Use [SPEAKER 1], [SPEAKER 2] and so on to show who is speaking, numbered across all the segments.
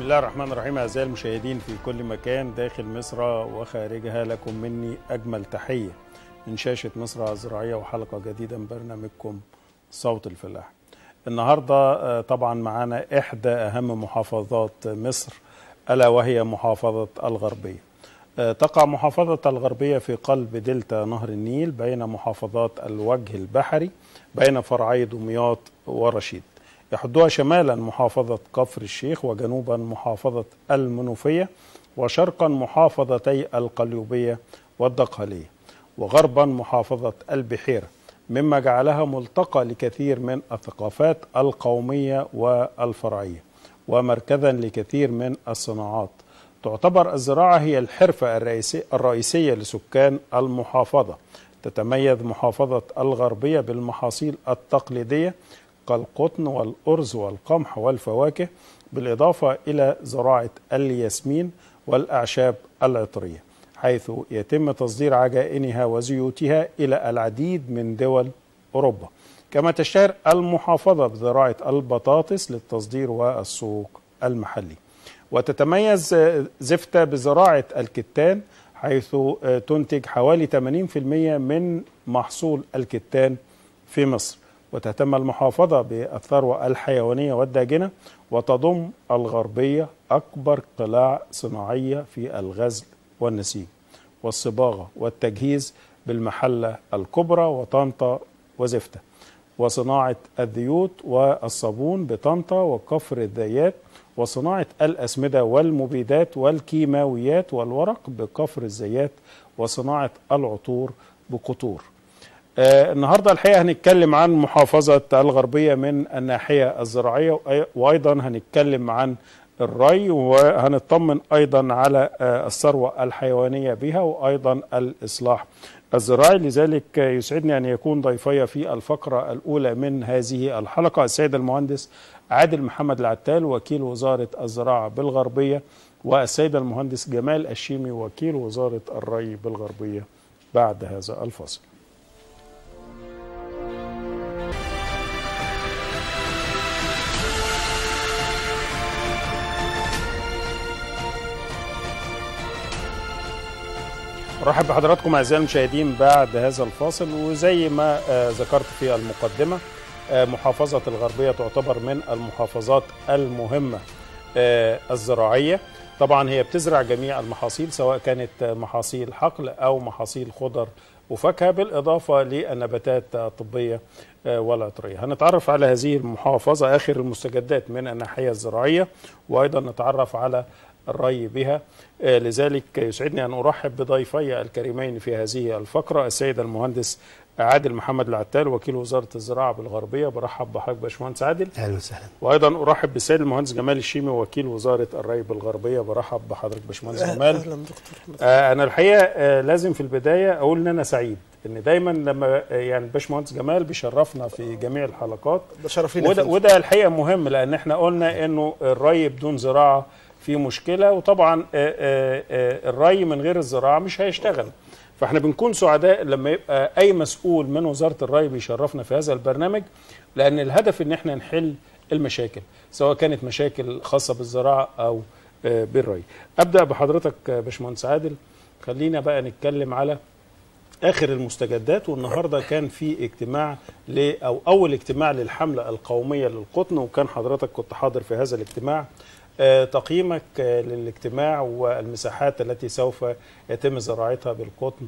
[SPEAKER 1] الله الرحمن الرحيم أعزائي المشاهدين في كل مكان داخل مصر وخارجها لكم مني أجمل تحية من شاشة مصر الزراعية وحلقة جديدة من برنامجكم صوت الفلاح النهاردة طبعا معانا إحدى أهم محافظات مصر ألا وهي محافظة الغربية تقع محافظة الغربية في قلب دلتا نهر النيل بين محافظات الوجه البحري بين فرعي دمياط ورشيد يحدها شمالا محافظة كفر الشيخ وجنوبا محافظة المنوفية وشرقا محافظتي القليوبية والدقهلية وغربا محافظة البحيرة مما جعلها ملتقى لكثير من الثقافات القومية والفرعية ومركزا لكثير من الصناعات تعتبر الزراعة هي الحرفة الرئيسية, الرئيسية لسكان المحافظة تتميز محافظة الغربية بالمحاصيل التقليدية كالقطن والأرز والقمح والفواكه بالإضافة إلى زراعة الياسمين والأعشاب العطرية حيث يتم تصدير عجائنها وزيوتها إلى العديد من دول أوروبا كما تشتهر المحافظة بزراعة البطاطس للتصدير والسوق المحلي وتتميز زفتة بزراعة الكتان حيث تنتج حوالي 80% من محصول الكتان في مصر وتهتم المحافظة بالثروة الحيوانية والداجنة وتضم الغربية أكبر قلاع صناعية في الغزل والنسيج والصباغة والتجهيز بالمحلة الكبرى وطنطا وزفتة وصناعة الزيوت والصابون بطنطا وكفر الذيات وصناعة الأسمدة والمبيدات والكيماويات والورق بكفر الزيات وصناعة العطور بقطور آه النهارده الحقيقه هنتكلم عن محافظه الغربيه من الناحيه الزراعيه وايضا هنتكلم عن الري وهنطمن ايضا على آه الثروه الحيوانيه بها وايضا الاصلاح الزراعي لذلك يسعدني ان يكون ضيفي في الفقره الاولى من هذه الحلقه السيد المهندس عادل محمد العتال وكيل وزاره الزراعه بالغربيه والسيد المهندس جمال الشيمي وكيل وزاره الري بالغربيه بعد هذا الفصل. ارحب بحضراتكم اعزائي المشاهدين بعد هذا الفاصل وزي ما ذكرت في المقدمه محافظه الغربيه تعتبر من المحافظات المهمه الزراعيه طبعا هي بتزرع جميع المحاصيل سواء كانت محاصيل حقل او محاصيل خضر وفاكهه بالاضافه للنباتات الطبيه والعطريه. هنتعرف على هذه المحافظه اخر المستجدات من الناحيه الزراعيه وايضا نتعرف على الري بها لذلك يسعدني أن أرحب بضيفي الكريمين في هذه الفقرة السيد المهندس عادل محمد العتال وكيل وزارة الزراعة بالغربية برحب بحضرتك باشمهندس عادل
[SPEAKER 2] أهلا وسهلا
[SPEAKER 1] وأيضا أرحب بالسيد المهندس جمال الشيمي وكيل وزارة الري بالغربية برحب بحضرتك باشمهندس جمال
[SPEAKER 2] أهلا دكتور
[SPEAKER 1] آه أنا الحقيقة آه لازم في البداية أقول إن أنا سعيد ان دايما لما يعني الباشمهندس جمال بيشرفنا في جميع الحلقات
[SPEAKER 2] ده شرف لينا
[SPEAKER 1] وده, وده الحقيقه مهم لان احنا قلنا انه الري بدون زراعه في مشكله وطبعا الري من غير الزراعه مش هيشتغل فاحنا بنكون سعداء لما يبقى اي مسؤول من وزاره الري بيشرفنا في هذا البرنامج لان الهدف ان احنا نحل المشاكل سواء كانت مشاكل خاصه بالزراعه او بالري ابدا بحضرتك باشمهندس عادل خلينا بقى نتكلم على اخر المستجدات والنهارده كان في اجتماع ل او اول اجتماع للحمله القوميه للقطن وكان حضرتك كنت حاضر في هذا الاجتماع آه تقييمك آه للاجتماع والمساحات التي سوف يتم زراعتها بالقطن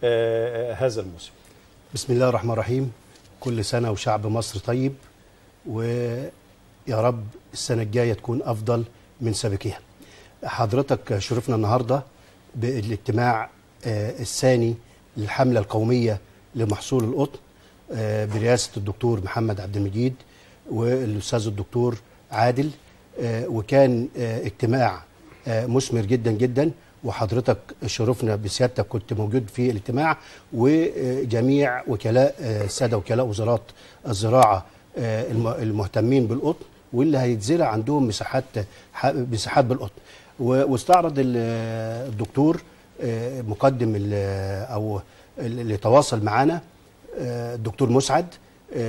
[SPEAKER 1] آه هذا الموسم
[SPEAKER 2] بسم الله الرحمن الرحيم كل سنة وشعب مصر طيب ويا رب السنة الجاية تكون أفضل من سابقها حضرتك شرفنا النهاردة بالاجتماع الثاني للحملة القومية لمحصول القطن برئاسة الدكتور محمد عبد المجيد والأستاذ الدكتور عادل وكان اجتماع مثمر جدا جدا وحضرتك شرفنا بسيادتك كنت موجود في الاجتماع وجميع وكلاء الساده وكلاء وزارات الزراعه المهتمين بالقطن واللي هيتزرع عندهم مساحات مساحات بالقطن واستعرض الدكتور مقدم او اللي تواصل معانا الدكتور مسعد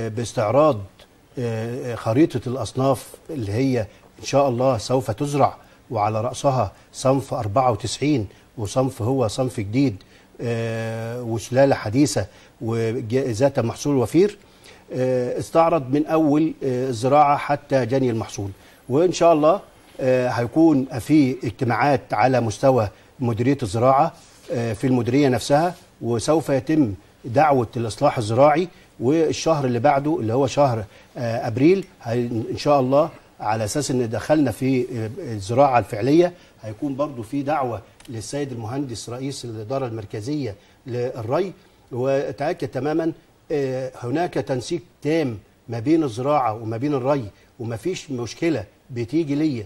[SPEAKER 2] باستعراض خريطه الاصناف اللي هي ان شاء الله سوف تزرع وعلى راسها صنف 94 وصنف هو صنف جديد آه، وسلاله حديثه وذات محصول وفير آه، استعرض من اول آه، الزراعه حتى جني المحصول وان شاء الله آه، هيكون في اجتماعات على مستوى مديريه الزراعه آه، في المديريه نفسها وسوف يتم دعوه الاصلاح الزراعي والشهر اللي بعده اللي هو شهر آه، ابريل هي- ان شاء الله على اساس ان دخلنا في آه، الزراعه الفعليه هيكون برضو في دعوه للسيد المهندس رئيس الاداره المركزيه للري واتاكد تماما آه، هناك تنسيق تام ما بين الزراعه وما بين الري وما فيش مشكله بتيجي ليا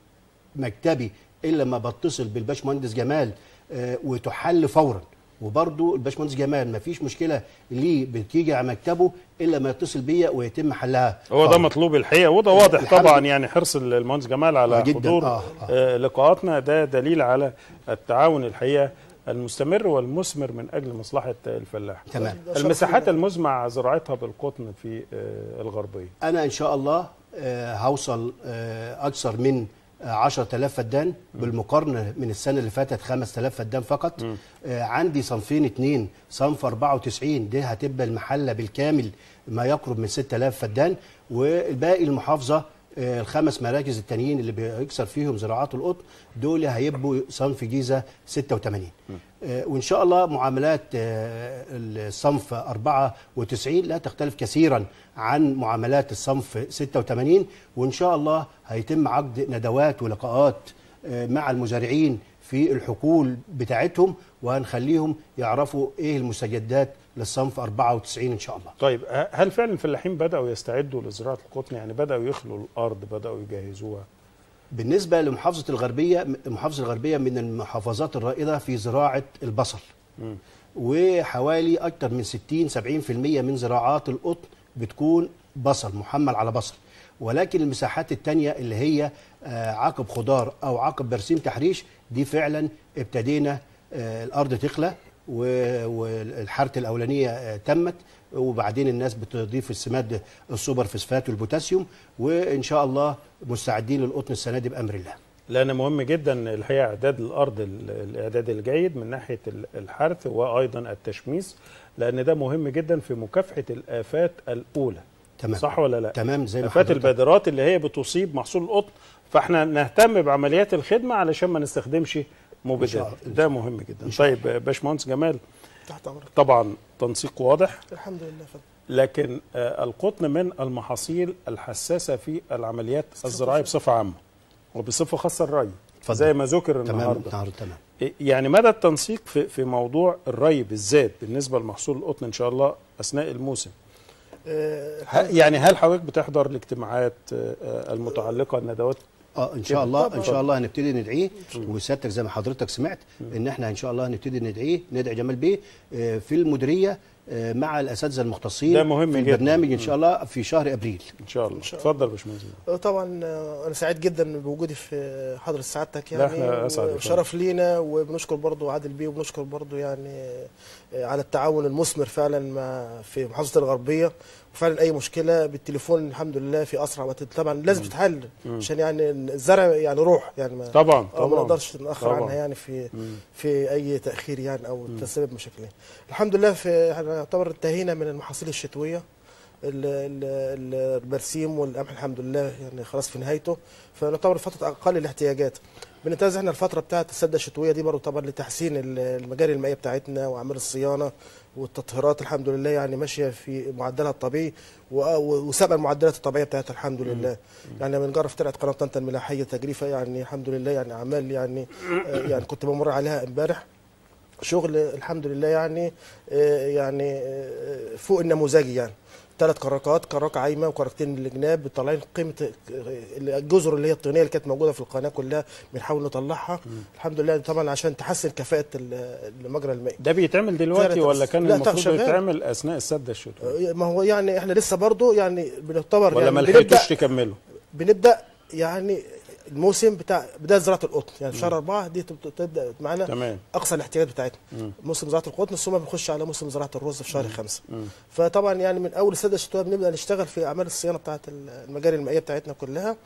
[SPEAKER 2] مكتبي الا لما بتصل بالباشمهندس جمال آه، وتحل فورا وبرضو الباشمهندس جمال ما فيش مشكله ليه بتيجي على مكتبه الا ما يتصل بيا ويتم حلها
[SPEAKER 1] هو ده
[SPEAKER 2] فورا.
[SPEAKER 1] مطلوب الحقيقه وده واضح
[SPEAKER 2] الحمد
[SPEAKER 1] طبعا
[SPEAKER 2] لله.
[SPEAKER 1] يعني حرص المهندس جمال على
[SPEAKER 2] آه جداً.
[SPEAKER 1] حضور
[SPEAKER 2] آه،
[SPEAKER 1] آه لقاءاتنا ده دليل على التعاون الحقيقه المستمر والمثمر من اجل مصلحه الفلاح
[SPEAKER 2] تمام
[SPEAKER 1] المساحات المزمع زراعتها بالقطن في آه، الغربيه
[SPEAKER 2] انا ان شاء الله آه، هوصل آه، اكثر من آه، 10000 فدان بالمقارنه من السنه اللي فاتت 5000 فدان فقط آه، عندي صنفين اتنين صنف 94 دي هتبقى المحله بالكامل ما يقرب من 6000 فدان والباقي المحافظه آه، الخمس مراكز التانيين اللي بيكسر فيهم زراعات القطن دول هيبقوا صنف جيزه 86 آه، وان شاء الله معاملات آه، الصنف 94 لا تختلف كثيرا عن معاملات الصنف 86 وان شاء الله هيتم عقد ندوات ولقاءات آه، مع المزارعين في الحقول بتاعتهم وهنخليهم يعرفوا ايه المستجدات للصنف 94 ان شاء الله
[SPEAKER 1] طيب ه- هل فعلا الفلاحين بداوا يستعدوا لزراعه القطن يعني بداوا يخلوا الارض بداوا يجهزوها
[SPEAKER 2] بالنسبه لمحافظه الغربيه محافظه الغربيه من المحافظات الرائده في زراعه البصل
[SPEAKER 1] مم.
[SPEAKER 2] وحوالي اكثر من 60 70% من زراعات القطن بتكون بصل محمل على بصل ولكن المساحات التانية اللي هي آه، عقب خضار او عقب برسيم تحريش دي فعلا ابتدينا آه، الارض تخلى و- والحاره الاولانيه آه، تمت وبعدين الناس بتضيف السماد السوبر فوسفات والبوتاسيوم وان شاء الله مستعدين للقطن السنه دي بامر الله
[SPEAKER 1] لان مهم جدا الحقيقه اعداد الارض ال- الاعداد الجيد من ناحيه ال- الحرث وايضا التشميس لان ده مهم جدا في مكافحه الافات الاولى
[SPEAKER 2] تمام
[SPEAKER 1] صح ولا لا
[SPEAKER 2] تمام زي ما
[SPEAKER 1] افات
[SPEAKER 2] حضرتك-
[SPEAKER 1] البادرات اللي هي بتصيب محصول القطن فاحنا نهتم بعمليات الخدمه علشان ما نستخدمش مبيدات
[SPEAKER 2] الله. إن
[SPEAKER 1] ده مهم جدا طيب باشمهندس جمال
[SPEAKER 3] تحت امرك
[SPEAKER 1] طبعا تنسيق واضح
[SPEAKER 3] الحمد لله فندم
[SPEAKER 1] لكن آه، القطن من المحاصيل الحساسه في العمليات الزراعيه بصفه عامه وبصفه خاصه الري
[SPEAKER 2] اتفضل.
[SPEAKER 1] زي ما ذكر
[SPEAKER 2] تمام
[SPEAKER 1] النهارده
[SPEAKER 2] النهارده تمام
[SPEAKER 1] يعني مدى التنسيق في في موضوع الري بالذات بالنسبه لمحصول القطن ان شاء الله اثناء الموسم
[SPEAKER 3] آه،
[SPEAKER 1] ه- يعني هل حضرتك بتحضر الاجتماعات آه، آه، المتعلقه الندوات
[SPEAKER 2] اه ان
[SPEAKER 1] كده.
[SPEAKER 2] شاء الله ان
[SPEAKER 1] طبعا.
[SPEAKER 2] شاء الله هنبتدي ندعيه وسيادتك زي ما حضرتك سمعت ان احنا ان شاء الله هنبتدي ندعيه ندعي جمال بيه آه، في المديريه آه، مع الاساتذه المختصين
[SPEAKER 1] ده مهم
[SPEAKER 2] في
[SPEAKER 1] جدا.
[SPEAKER 2] البرنامج ان شاء الله في شهر ابريل
[SPEAKER 1] ان شاء الله
[SPEAKER 3] شاء
[SPEAKER 1] اتفضل يا باشمهندس
[SPEAKER 3] آه، طبعا آه، انا سعيد جدا بوجودي في حضره سعادتك
[SPEAKER 1] لا،
[SPEAKER 3] يعني
[SPEAKER 1] احنا أسعد يا
[SPEAKER 3] وشرف لينا وبنشكر برضو عادل بيه وبنشكر برضو يعني آه، على التعاون المثمر فعلا مع في محافظه الغربيه وفعلا اي مشكله بالتليفون الحمد لله في اسرع وقت طبعا لازم تتحل عشان يعني الزرع يعني روح يعني ما
[SPEAKER 1] طبعا
[SPEAKER 3] اه ما
[SPEAKER 1] طبعا
[SPEAKER 3] نقدرش نتاخر
[SPEAKER 1] طبعا.
[SPEAKER 3] عنها يعني في
[SPEAKER 1] مم.
[SPEAKER 3] في اي تاخير يعني او تسبب مشاكل الحمد لله في احنا يعتبر انتهينا من المحاصيل الشتويه ال- ال- ال- البرسيم والقمح الحمد لله يعني خلاص في نهايته فنعتبر فتره اقل الاحتياجات بننتهز احنا الفتره بتاعه السده الشتويه دي برضه طبعا لتحسين ال- المجاري المائيه بتاعتنا واعمال الصيانه والتطهيرات الحمد لله يعني ماشيه في معدلها الطبيعي و- و- وسابقه المعدلات الطبيعيه بتاعتها الحمد لله يعني بنجرب في ترعه قناه طنطا الملاحيه تجريفه يعني الحمد لله يعني اعمال يعني آه، يعني كنت بمر عليها امبارح شغل الحمد لله يعني آه، يعني آه، فوق النموذجي يعني ثلاث كراكات كراكه عايمه وكراكتين الجناب طالعين قيمه الجزر اللي هي الطينيه اللي كانت موجوده في القناه كلها بنحاول نطلعها الحمد لله طبعا عشان تحسن كفاءه ال- المجرى المائي
[SPEAKER 1] ده بيتعمل دلوقتي
[SPEAKER 3] فعلا
[SPEAKER 1] ولا
[SPEAKER 3] بس-
[SPEAKER 1] كان
[SPEAKER 3] لا،
[SPEAKER 1] المفروض
[SPEAKER 3] شغال.
[SPEAKER 1] يتعمل اثناء السده الشتويه
[SPEAKER 3] آه، ما هو يعني احنا لسه برضه يعني بنعتبر
[SPEAKER 1] ولا
[SPEAKER 3] يعني
[SPEAKER 1] ما
[SPEAKER 3] بنبدا
[SPEAKER 1] لحقتوش تكملوا
[SPEAKER 3] بنبدا يعني الموسم بتاع بدايه زراعه القطن يعني في شهر اربعه دي تبت- تبدا معانا
[SPEAKER 1] تمام
[SPEAKER 3] اقصى الاحتياجات بتاعتنا
[SPEAKER 1] مم.
[SPEAKER 3] موسم زراعه القطن ثم بنخش على موسم زراعه الرز في شهر خمسة
[SPEAKER 1] مم.
[SPEAKER 3] فطبعا يعني من اول السده الشتويه بنبدا نشتغل في اعمال الصيانه بتاعه المجاري المائيه بتاعتنا كلها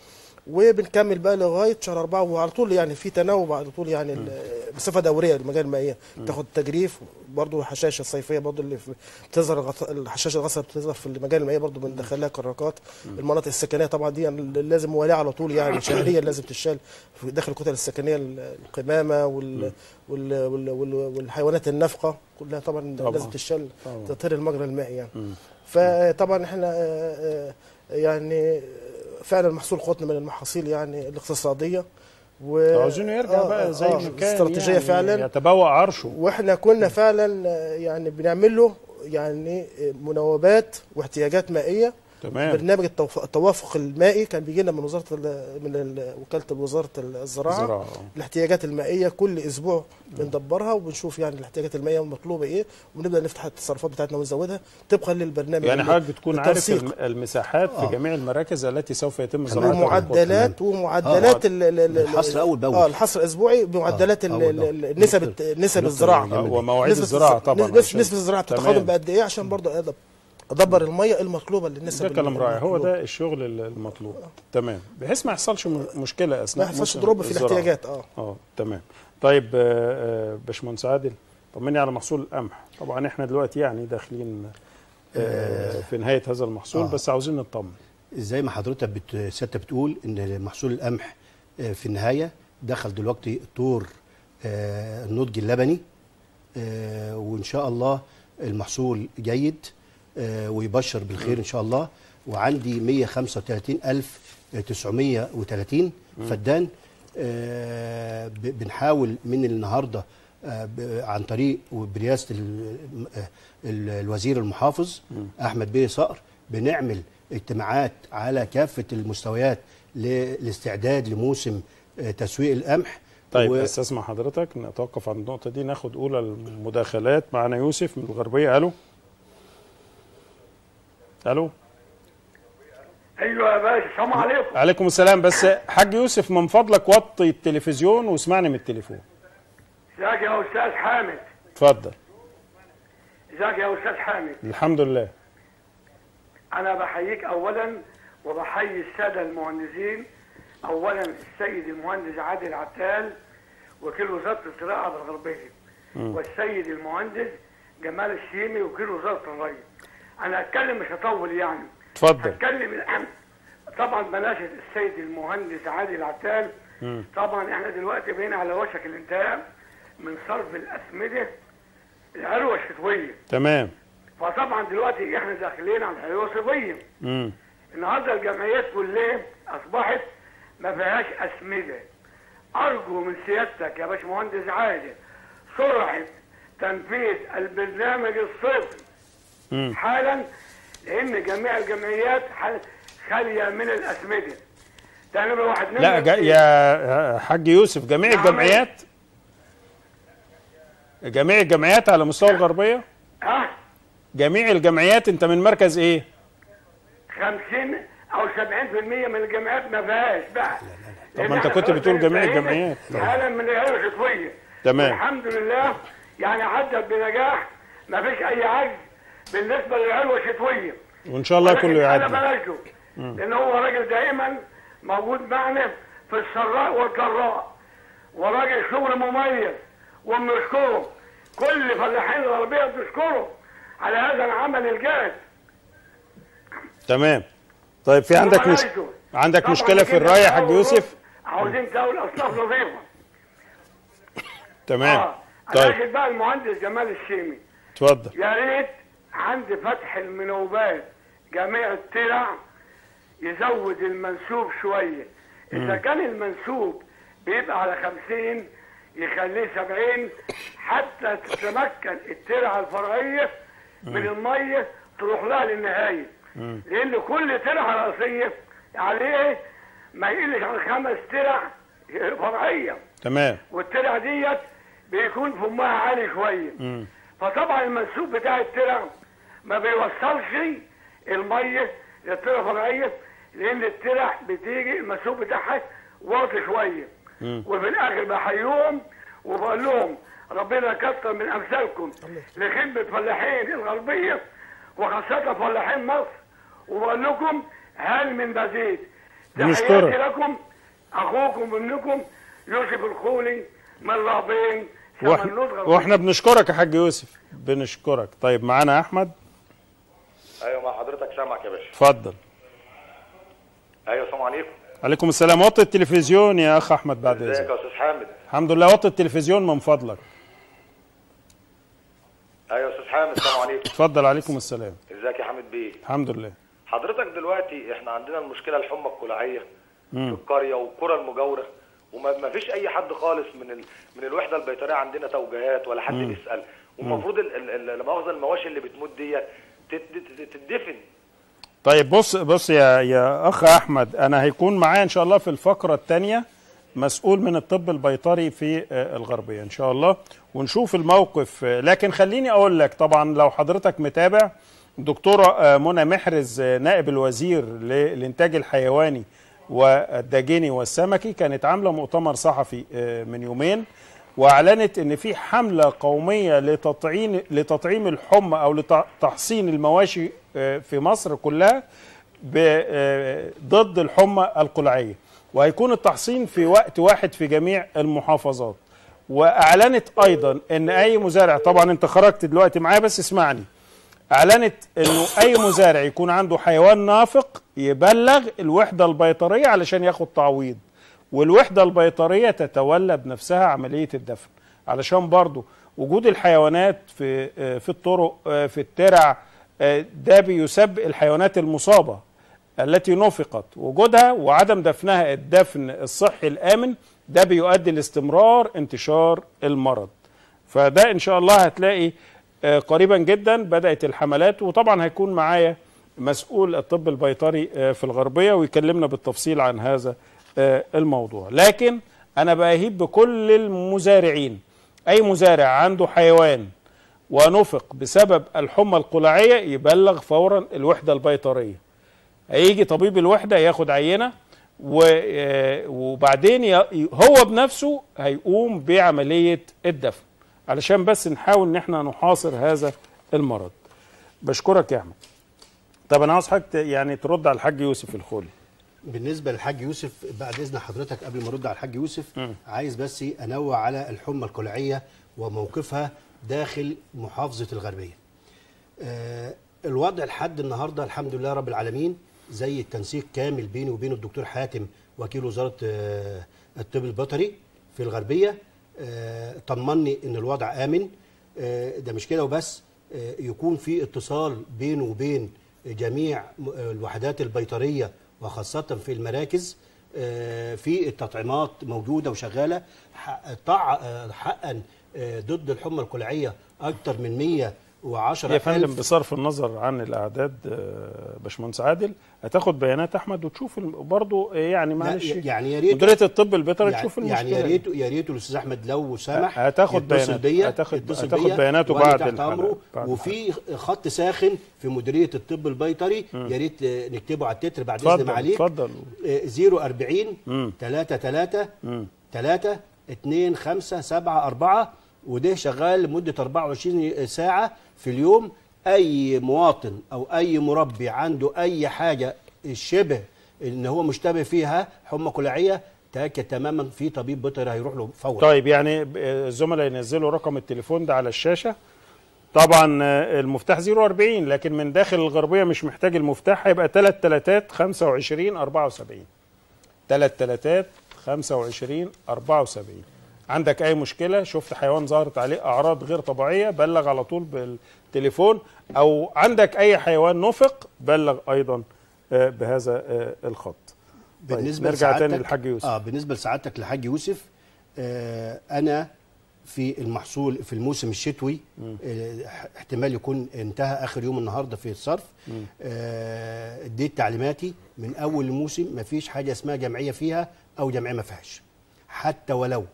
[SPEAKER 3] وبنكمل بقى لغايه شهر أربعة وعلى طول يعني في تناوب على طول يعني ال- بصفه دوريه للمجال المائيه تاخد تجريف برضه الحشائش الصيفيه برضه اللي في- بتظهر الغط- الحشائش الغصه بتظهر في المجال المائيه برضه بندخلها كراكات المناطق السكنيه طبعا دي يعني لازم مواليه على طول يعني شهريا لازم تشال في داخل الكتل السكنيه ال- القمامه وال وال وال وال والحيوانات النافقه كلها طبعا,
[SPEAKER 1] طبعاً.
[SPEAKER 3] لازم تشال
[SPEAKER 1] طبعاً.
[SPEAKER 3] تطهير المجرى المائي يعني فطبعا احنا آه، آه، يعني فعلا محصول قطن من المحاصيل يعني الاقتصاديه و
[SPEAKER 1] عاوزينه يرجع
[SPEAKER 3] آه،
[SPEAKER 1] بقى زي
[SPEAKER 3] آه،
[SPEAKER 1] ما كان
[SPEAKER 3] استراتيجيه
[SPEAKER 1] يعني
[SPEAKER 3] فعلا
[SPEAKER 1] يتبوأ عرشه
[SPEAKER 3] واحنا كنا فعلا آه، يعني بنعمل له يعني آه، مناوبات واحتياجات مائيه
[SPEAKER 1] تمام
[SPEAKER 3] برنامج التوف- التوافق المائي كان بيجي لنا من وزاره ال- من ال- وكاله وزاره الزراعه
[SPEAKER 1] زراعة، آه.
[SPEAKER 3] الاحتياجات المائيه كل اسبوع بندبرها وبنشوف يعني الاحتياجات المائيه المطلوبه ايه ونبدا نفتح التصرفات بتاعتنا ونزودها طبقا للبرنامج
[SPEAKER 1] يعني
[SPEAKER 3] اللي-
[SPEAKER 1] حضرتك بتكون عارف
[SPEAKER 3] بالتنسيق.
[SPEAKER 1] الم- المساحات في
[SPEAKER 2] آه.
[SPEAKER 1] جميع المراكز التي سوف يتم زراعتها
[SPEAKER 3] ومعدلات ومعدلات ال- ال- ال-
[SPEAKER 2] الحصر أول بأول.
[SPEAKER 3] اه الحصر الاسبوعي بمعدلات
[SPEAKER 2] آه،
[SPEAKER 3] ال-
[SPEAKER 2] أول
[SPEAKER 3] ال-
[SPEAKER 2] بأول.
[SPEAKER 3] النسب
[SPEAKER 2] نقطة-
[SPEAKER 3] نسب
[SPEAKER 2] نقطة
[SPEAKER 3] الزراعه
[SPEAKER 2] جميلة.
[SPEAKER 1] آه، ومواعيد
[SPEAKER 3] نسبة
[SPEAKER 1] الزراعه
[SPEAKER 3] الز-
[SPEAKER 1] طبعا
[SPEAKER 3] نسبة,
[SPEAKER 1] عشان-
[SPEAKER 3] نسبة الزراعه
[SPEAKER 1] تمام.
[SPEAKER 3] بتتقدم بقد ايه عشان برضه أدب ادبر الميه المطلوبه للنسب
[SPEAKER 1] ده كلام رائع هو
[SPEAKER 3] المطلوبة.
[SPEAKER 1] ده الشغل ال- المطلوب تمام بحيث ما يحصلش م- مشكله
[SPEAKER 3] ما
[SPEAKER 1] اثناء
[SPEAKER 3] يحصلش
[SPEAKER 1] موسم
[SPEAKER 3] دروب في
[SPEAKER 1] الزراعة.
[SPEAKER 3] الاحتياجات اه
[SPEAKER 1] اه تمام طيب آه، آه، باشمهندس عادل طمني على محصول القمح طبعا احنا دلوقتي يعني داخلين آه، في نهايه هذا المحصول
[SPEAKER 2] آه.
[SPEAKER 1] بس عاوزين نطمن
[SPEAKER 2] زي ما حضرتك بت... سيادتك بتقول ان محصول القمح آه، في النهايه دخل دلوقتي طور آه، النضج اللبني آه، وان شاء الله المحصول جيد آه، ويبشر بالخير ان شاء الله وعندي 135930 فدان آه، ب- بنحاول من النهارده آه، ب- عن طريق برئاسه ال- آه، ال- الوزير المحافظ احمد بيه صقر بنعمل اجتماعات على كافه المستويات للاستعداد لموسم آه، تسويق القمح
[SPEAKER 1] طيب
[SPEAKER 2] و-
[SPEAKER 1] استسمع حضرتك نتوقف عند النقطه دي ناخد اولى المداخلات معنا يوسف من الغربيه الو الو
[SPEAKER 4] ايوه يا باشا السلام عليكم
[SPEAKER 1] عليكم السلام بس حاج يوسف من فضلك وطي التلفزيون واسمعني من التليفون
[SPEAKER 4] ازيك يا استاذ حامد
[SPEAKER 1] اتفضل
[SPEAKER 4] ازيك يا استاذ حامد
[SPEAKER 1] الحمد لله
[SPEAKER 4] انا بحييك اولا وبحيي الساده المهندسين اولا السيد المهندس عادل عتال وكيل وزاره الزراعه الغربيه والسيد المهندس جمال الشيمي وكيل وزاره الري انا هتكلم مش هطول يعني
[SPEAKER 1] اتفضل
[SPEAKER 4] هتكلم الان طبعا بناشد السيد المهندس عادل عتال طبعا احنا دلوقتي بقينا على وشك الانتهاء من صرف الاسمده العروه الشتويه
[SPEAKER 1] تمام
[SPEAKER 4] فطبعا دلوقتي احنا داخلين على العروه الصيفيه
[SPEAKER 1] امم
[SPEAKER 4] النهارده الجمعيات كلها اصبحت ما فيهاش اسمده ارجو من سيادتك يا باشمهندس عادل سرعه تنفيذ البرنامج الصيفي
[SPEAKER 1] مم.
[SPEAKER 4] حالا لان جميع الجمعيات حال- خاليه من الاسمده ده نمره واحد نمرة
[SPEAKER 1] لا جا
[SPEAKER 4] اتنين.
[SPEAKER 1] يا حاج يوسف جميع
[SPEAKER 4] نعم.
[SPEAKER 1] الجمعيات جميع الجمعيات على مستوى الغربيه
[SPEAKER 4] ها
[SPEAKER 1] جميع الجمعيات انت من مركز ايه
[SPEAKER 4] 50 او 70% من الجامعات ما فيهاش بقى
[SPEAKER 1] طب ما انت كنت بتقول جميع الجمعيات.
[SPEAKER 4] حالا من العيال الشتويه
[SPEAKER 1] تمام.
[SPEAKER 4] الحمد لله يعني عدت بنجاح ما فيش اي عجز بالنسبه للعلوه الشتويه
[SPEAKER 1] وان شاء الله
[SPEAKER 4] ولكن
[SPEAKER 1] كله
[SPEAKER 4] انا
[SPEAKER 1] يعدي
[SPEAKER 4] بلاشه لان هو راجل دائما موجود معنا في السراء والضراء وراجل شغل مميز وبنشكره كل فلاحين الغربيه بنشكره على هذا العمل الجاد
[SPEAKER 1] تمام طيب في عندك مش...
[SPEAKER 4] وبلاشه.
[SPEAKER 1] عندك
[SPEAKER 4] طبعاً
[SPEAKER 1] مشكله في
[SPEAKER 4] كده
[SPEAKER 1] الراي يا حاج
[SPEAKER 4] أول
[SPEAKER 1] يوسف
[SPEAKER 4] رز عاوزين تاول اصناف نظيفه
[SPEAKER 1] تمام
[SPEAKER 4] اه
[SPEAKER 1] طيب
[SPEAKER 4] طيب بقى المهندس جمال الشيمي
[SPEAKER 1] اتفضل
[SPEAKER 4] يا ريت عند فتح المنوبات جميع الترع يزود المنسوب شويه اذا كان المنسوب بيبقى على خمسين يخليه سبعين حتى تتمكن الترعه الفرعيه من الميه تروح لها للنهايه لان كل ترعه راسيه عليه ما يقلش عن خمس ترع فرعيه
[SPEAKER 1] تمام
[SPEAKER 4] والترع ديت بيكون فمها عالي شويه فطبعا المنسوب بتاع الترع ما بيوصلش الميه للترع الفرعيه لان الترع بتيجي المنسوب بتاعها واطي شويه وفي الاخر بحييهم وبقول لهم ربنا يكتر من امثالكم لخدمه فلاحين الغربيه وخاصه فلاحين مصر وبقول لكم هل من مزيد
[SPEAKER 1] بنشكرك.
[SPEAKER 4] تحياتي لكم اخوكم وابنكم يوسف الخولي من رهبين
[SPEAKER 1] واحنا,
[SPEAKER 4] شمال
[SPEAKER 1] واحنا بنشكرك يا حاج يوسف بنشكرك طيب معانا احمد
[SPEAKER 5] ايوه مع حضرتك سامعك يا باشا
[SPEAKER 1] اتفضل
[SPEAKER 5] ايوه السلام عليكم
[SPEAKER 1] عليكم السلام وطي التلفزيون يا اخ احمد بعد
[SPEAKER 5] ازيك
[SPEAKER 1] اذنك
[SPEAKER 5] يا استاذ حامد
[SPEAKER 1] الحمد لله وطي التلفزيون من فضلك
[SPEAKER 5] ايوه يا استاذ حامد السلام عليكم
[SPEAKER 1] اتفضل عليكم السلام
[SPEAKER 5] ازيك يا حامد بيه
[SPEAKER 1] الحمد لله
[SPEAKER 5] حضرتك دلوقتي احنا عندنا المشكله الحمى الكلاعيه في القريه والقرى المجاوره وما ما فيش اي حد خالص من ال... من الوحده البيطريه عندنا توجيهات ولا حد بيسال والمفروض ال- ال- ال- لا مؤاخذه المواشي اللي بتموت دي تت- تت- تتدفن
[SPEAKER 1] طيب بص بص يا يا اخ احمد انا هيكون معايا ان شاء الله في الفقره الثانيه مسؤول من الطب البيطري في آه، الغربيه ان شاء الله ونشوف الموقف آه، لكن خليني اقول لك طبعا لو حضرتك متابع الدكتوره آه، منى محرز آه، نائب الوزير للانتاج الحيواني والداجيني والسمكي كانت عامله مؤتمر صحفي آه، من يومين واعلنت ان في حمله قوميه لتطعيم لتطعيم الحمى او لتحصين المواشي آه، في مصر كلها ب- آه، ضد الحمى القلعيه وهيكون التحصين في وقت واحد في جميع المحافظات واعلنت ايضا ان اي مزارع طبعا انت خرجت دلوقتي معايا بس اسمعني اعلنت انه اي مزارع يكون عنده حيوان نافق يبلغ الوحده البيطريه علشان ياخد تعويض والوحده البيطريه تتولى بنفسها عمليه الدفن علشان برضو وجود الحيوانات في آه، في الطرق آه، في الترع آه، ده بيسبب الحيوانات المصابه التي نفقت وجودها وعدم دفنها الدفن الصحي الامن ده بيؤدي لاستمرار انتشار المرض فده ان شاء الله هتلاقي آه، قريبا جدا بدات الحملات وطبعا هيكون معايا مسؤول الطب البيطري آه، في الغربيه ويكلمنا بالتفصيل عن هذا آه، الموضوع لكن انا باهيب بكل المزارعين اي مزارع عنده حيوان ونفق بسبب الحمى القلاعيه يبلغ فورا الوحده البيطريه هيجي طبيب الوحده ياخد عينه و- آه، وبعدين ي- هو بنفسه هيقوم بعمليه الدفن علشان بس نحاول ان احنا نحاصر هذا المرض بشكرك يا احمد طب انا عاوز حضرتك ت- يعني ترد على الحاج يوسف الخولي
[SPEAKER 2] بالنسبه للحاج يوسف بعد اذن حضرتك قبل ما ارد على الحاج يوسف عايز بس انوع على الحمى القلعيه وموقفها داخل محافظه الغربيه. آه الوضع لحد النهارده الحمد لله رب العالمين زي التنسيق كامل بيني وبين الدكتور حاتم وكيل وزاره آه الطب البيطري في الغربيه آه طمني ان الوضع امن آه ده مش كده وبس آه يكون في اتصال بينه وبين جميع م- آه، الوحدات البيطريه وخاصه في المراكز آه، في التطعيمات موجوده وشغاله ح- طع آه، حقا آه، ضد الحمى القلعيه اكثر من 110
[SPEAKER 1] يا فندم
[SPEAKER 2] ألف
[SPEAKER 1] بصرف النظر عن الاعداد آه، باشمهندس عادل هتاخد بيانات احمد وتشوف الم- برضه آه، يعني معلش
[SPEAKER 2] يعني يا ريت
[SPEAKER 1] مديريه الطب البيطري
[SPEAKER 2] يعني,
[SPEAKER 1] تشوف المشكله
[SPEAKER 2] يعني يا ريت يا ريت الاستاذ احمد لو سمح
[SPEAKER 1] هتاخد
[SPEAKER 2] يتصل
[SPEAKER 1] بيانات.
[SPEAKER 2] بيا
[SPEAKER 1] هتاخد-
[SPEAKER 2] يتصل
[SPEAKER 1] هتاخد
[SPEAKER 2] بيا
[SPEAKER 1] بياناته
[SPEAKER 2] وأنا
[SPEAKER 1] بعد
[SPEAKER 2] تحت
[SPEAKER 1] الحلقة.
[SPEAKER 2] امره
[SPEAKER 1] بعد
[SPEAKER 2] وفي خط ساخن في مديريه الطب البيطري يا ريت آه، نكتبه على التتر بعد اذن
[SPEAKER 1] اتفضل
[SPEAKER 2] معاليك
[SPEAKER 1] اتفضل
[SPEAKER 2] 040 3 3 3 2 5 7 4 وده شغال لمدة 24 ساعة في اليوم أي مواطن أو أي مربي عنده أي حاجة شبه إن هو مشتبه فيها حمى كلاعية تأكد تماما في طبيب بيطري هيروح له فورا
[SPEAKER 1] طيب يعني ب- الزملاء ينزلوا رقم التليفون ده على الشاشه طبعا آه، المفتاح 040 لكن من داخل الغربيه مش محتاج المفتاح هيبقى 3 تلاتات 25 74 3 تلاتات 25 74 عندك اي مشكله شفت حيوان ظهرت عليه اعراض غير طبيعيه بلغ على طول بالتليفون او عندك اي حيوان نفق بلغ ايضا آه، بهذا آه، الخط طيب،
[SPEAKER 2] بالنسبة
[SPEAKER 1] نرجع تاني
[SPEAKER 2] لسعادتك-
[SPEAKER 1] للحاج يوسف
[SPEAKER 2] اه بالنسبه لسعادتك للحاج يوسف آه انا في المحصول في الموسم الشتوي آه احتمال يكون انتهى اخر يوم النهارده في الصرف آه اديت تعليماتي من اول الموسم ما فيش حاجه اسمها جمعيه فيها او جمعيه ما فيهاش حتى ولو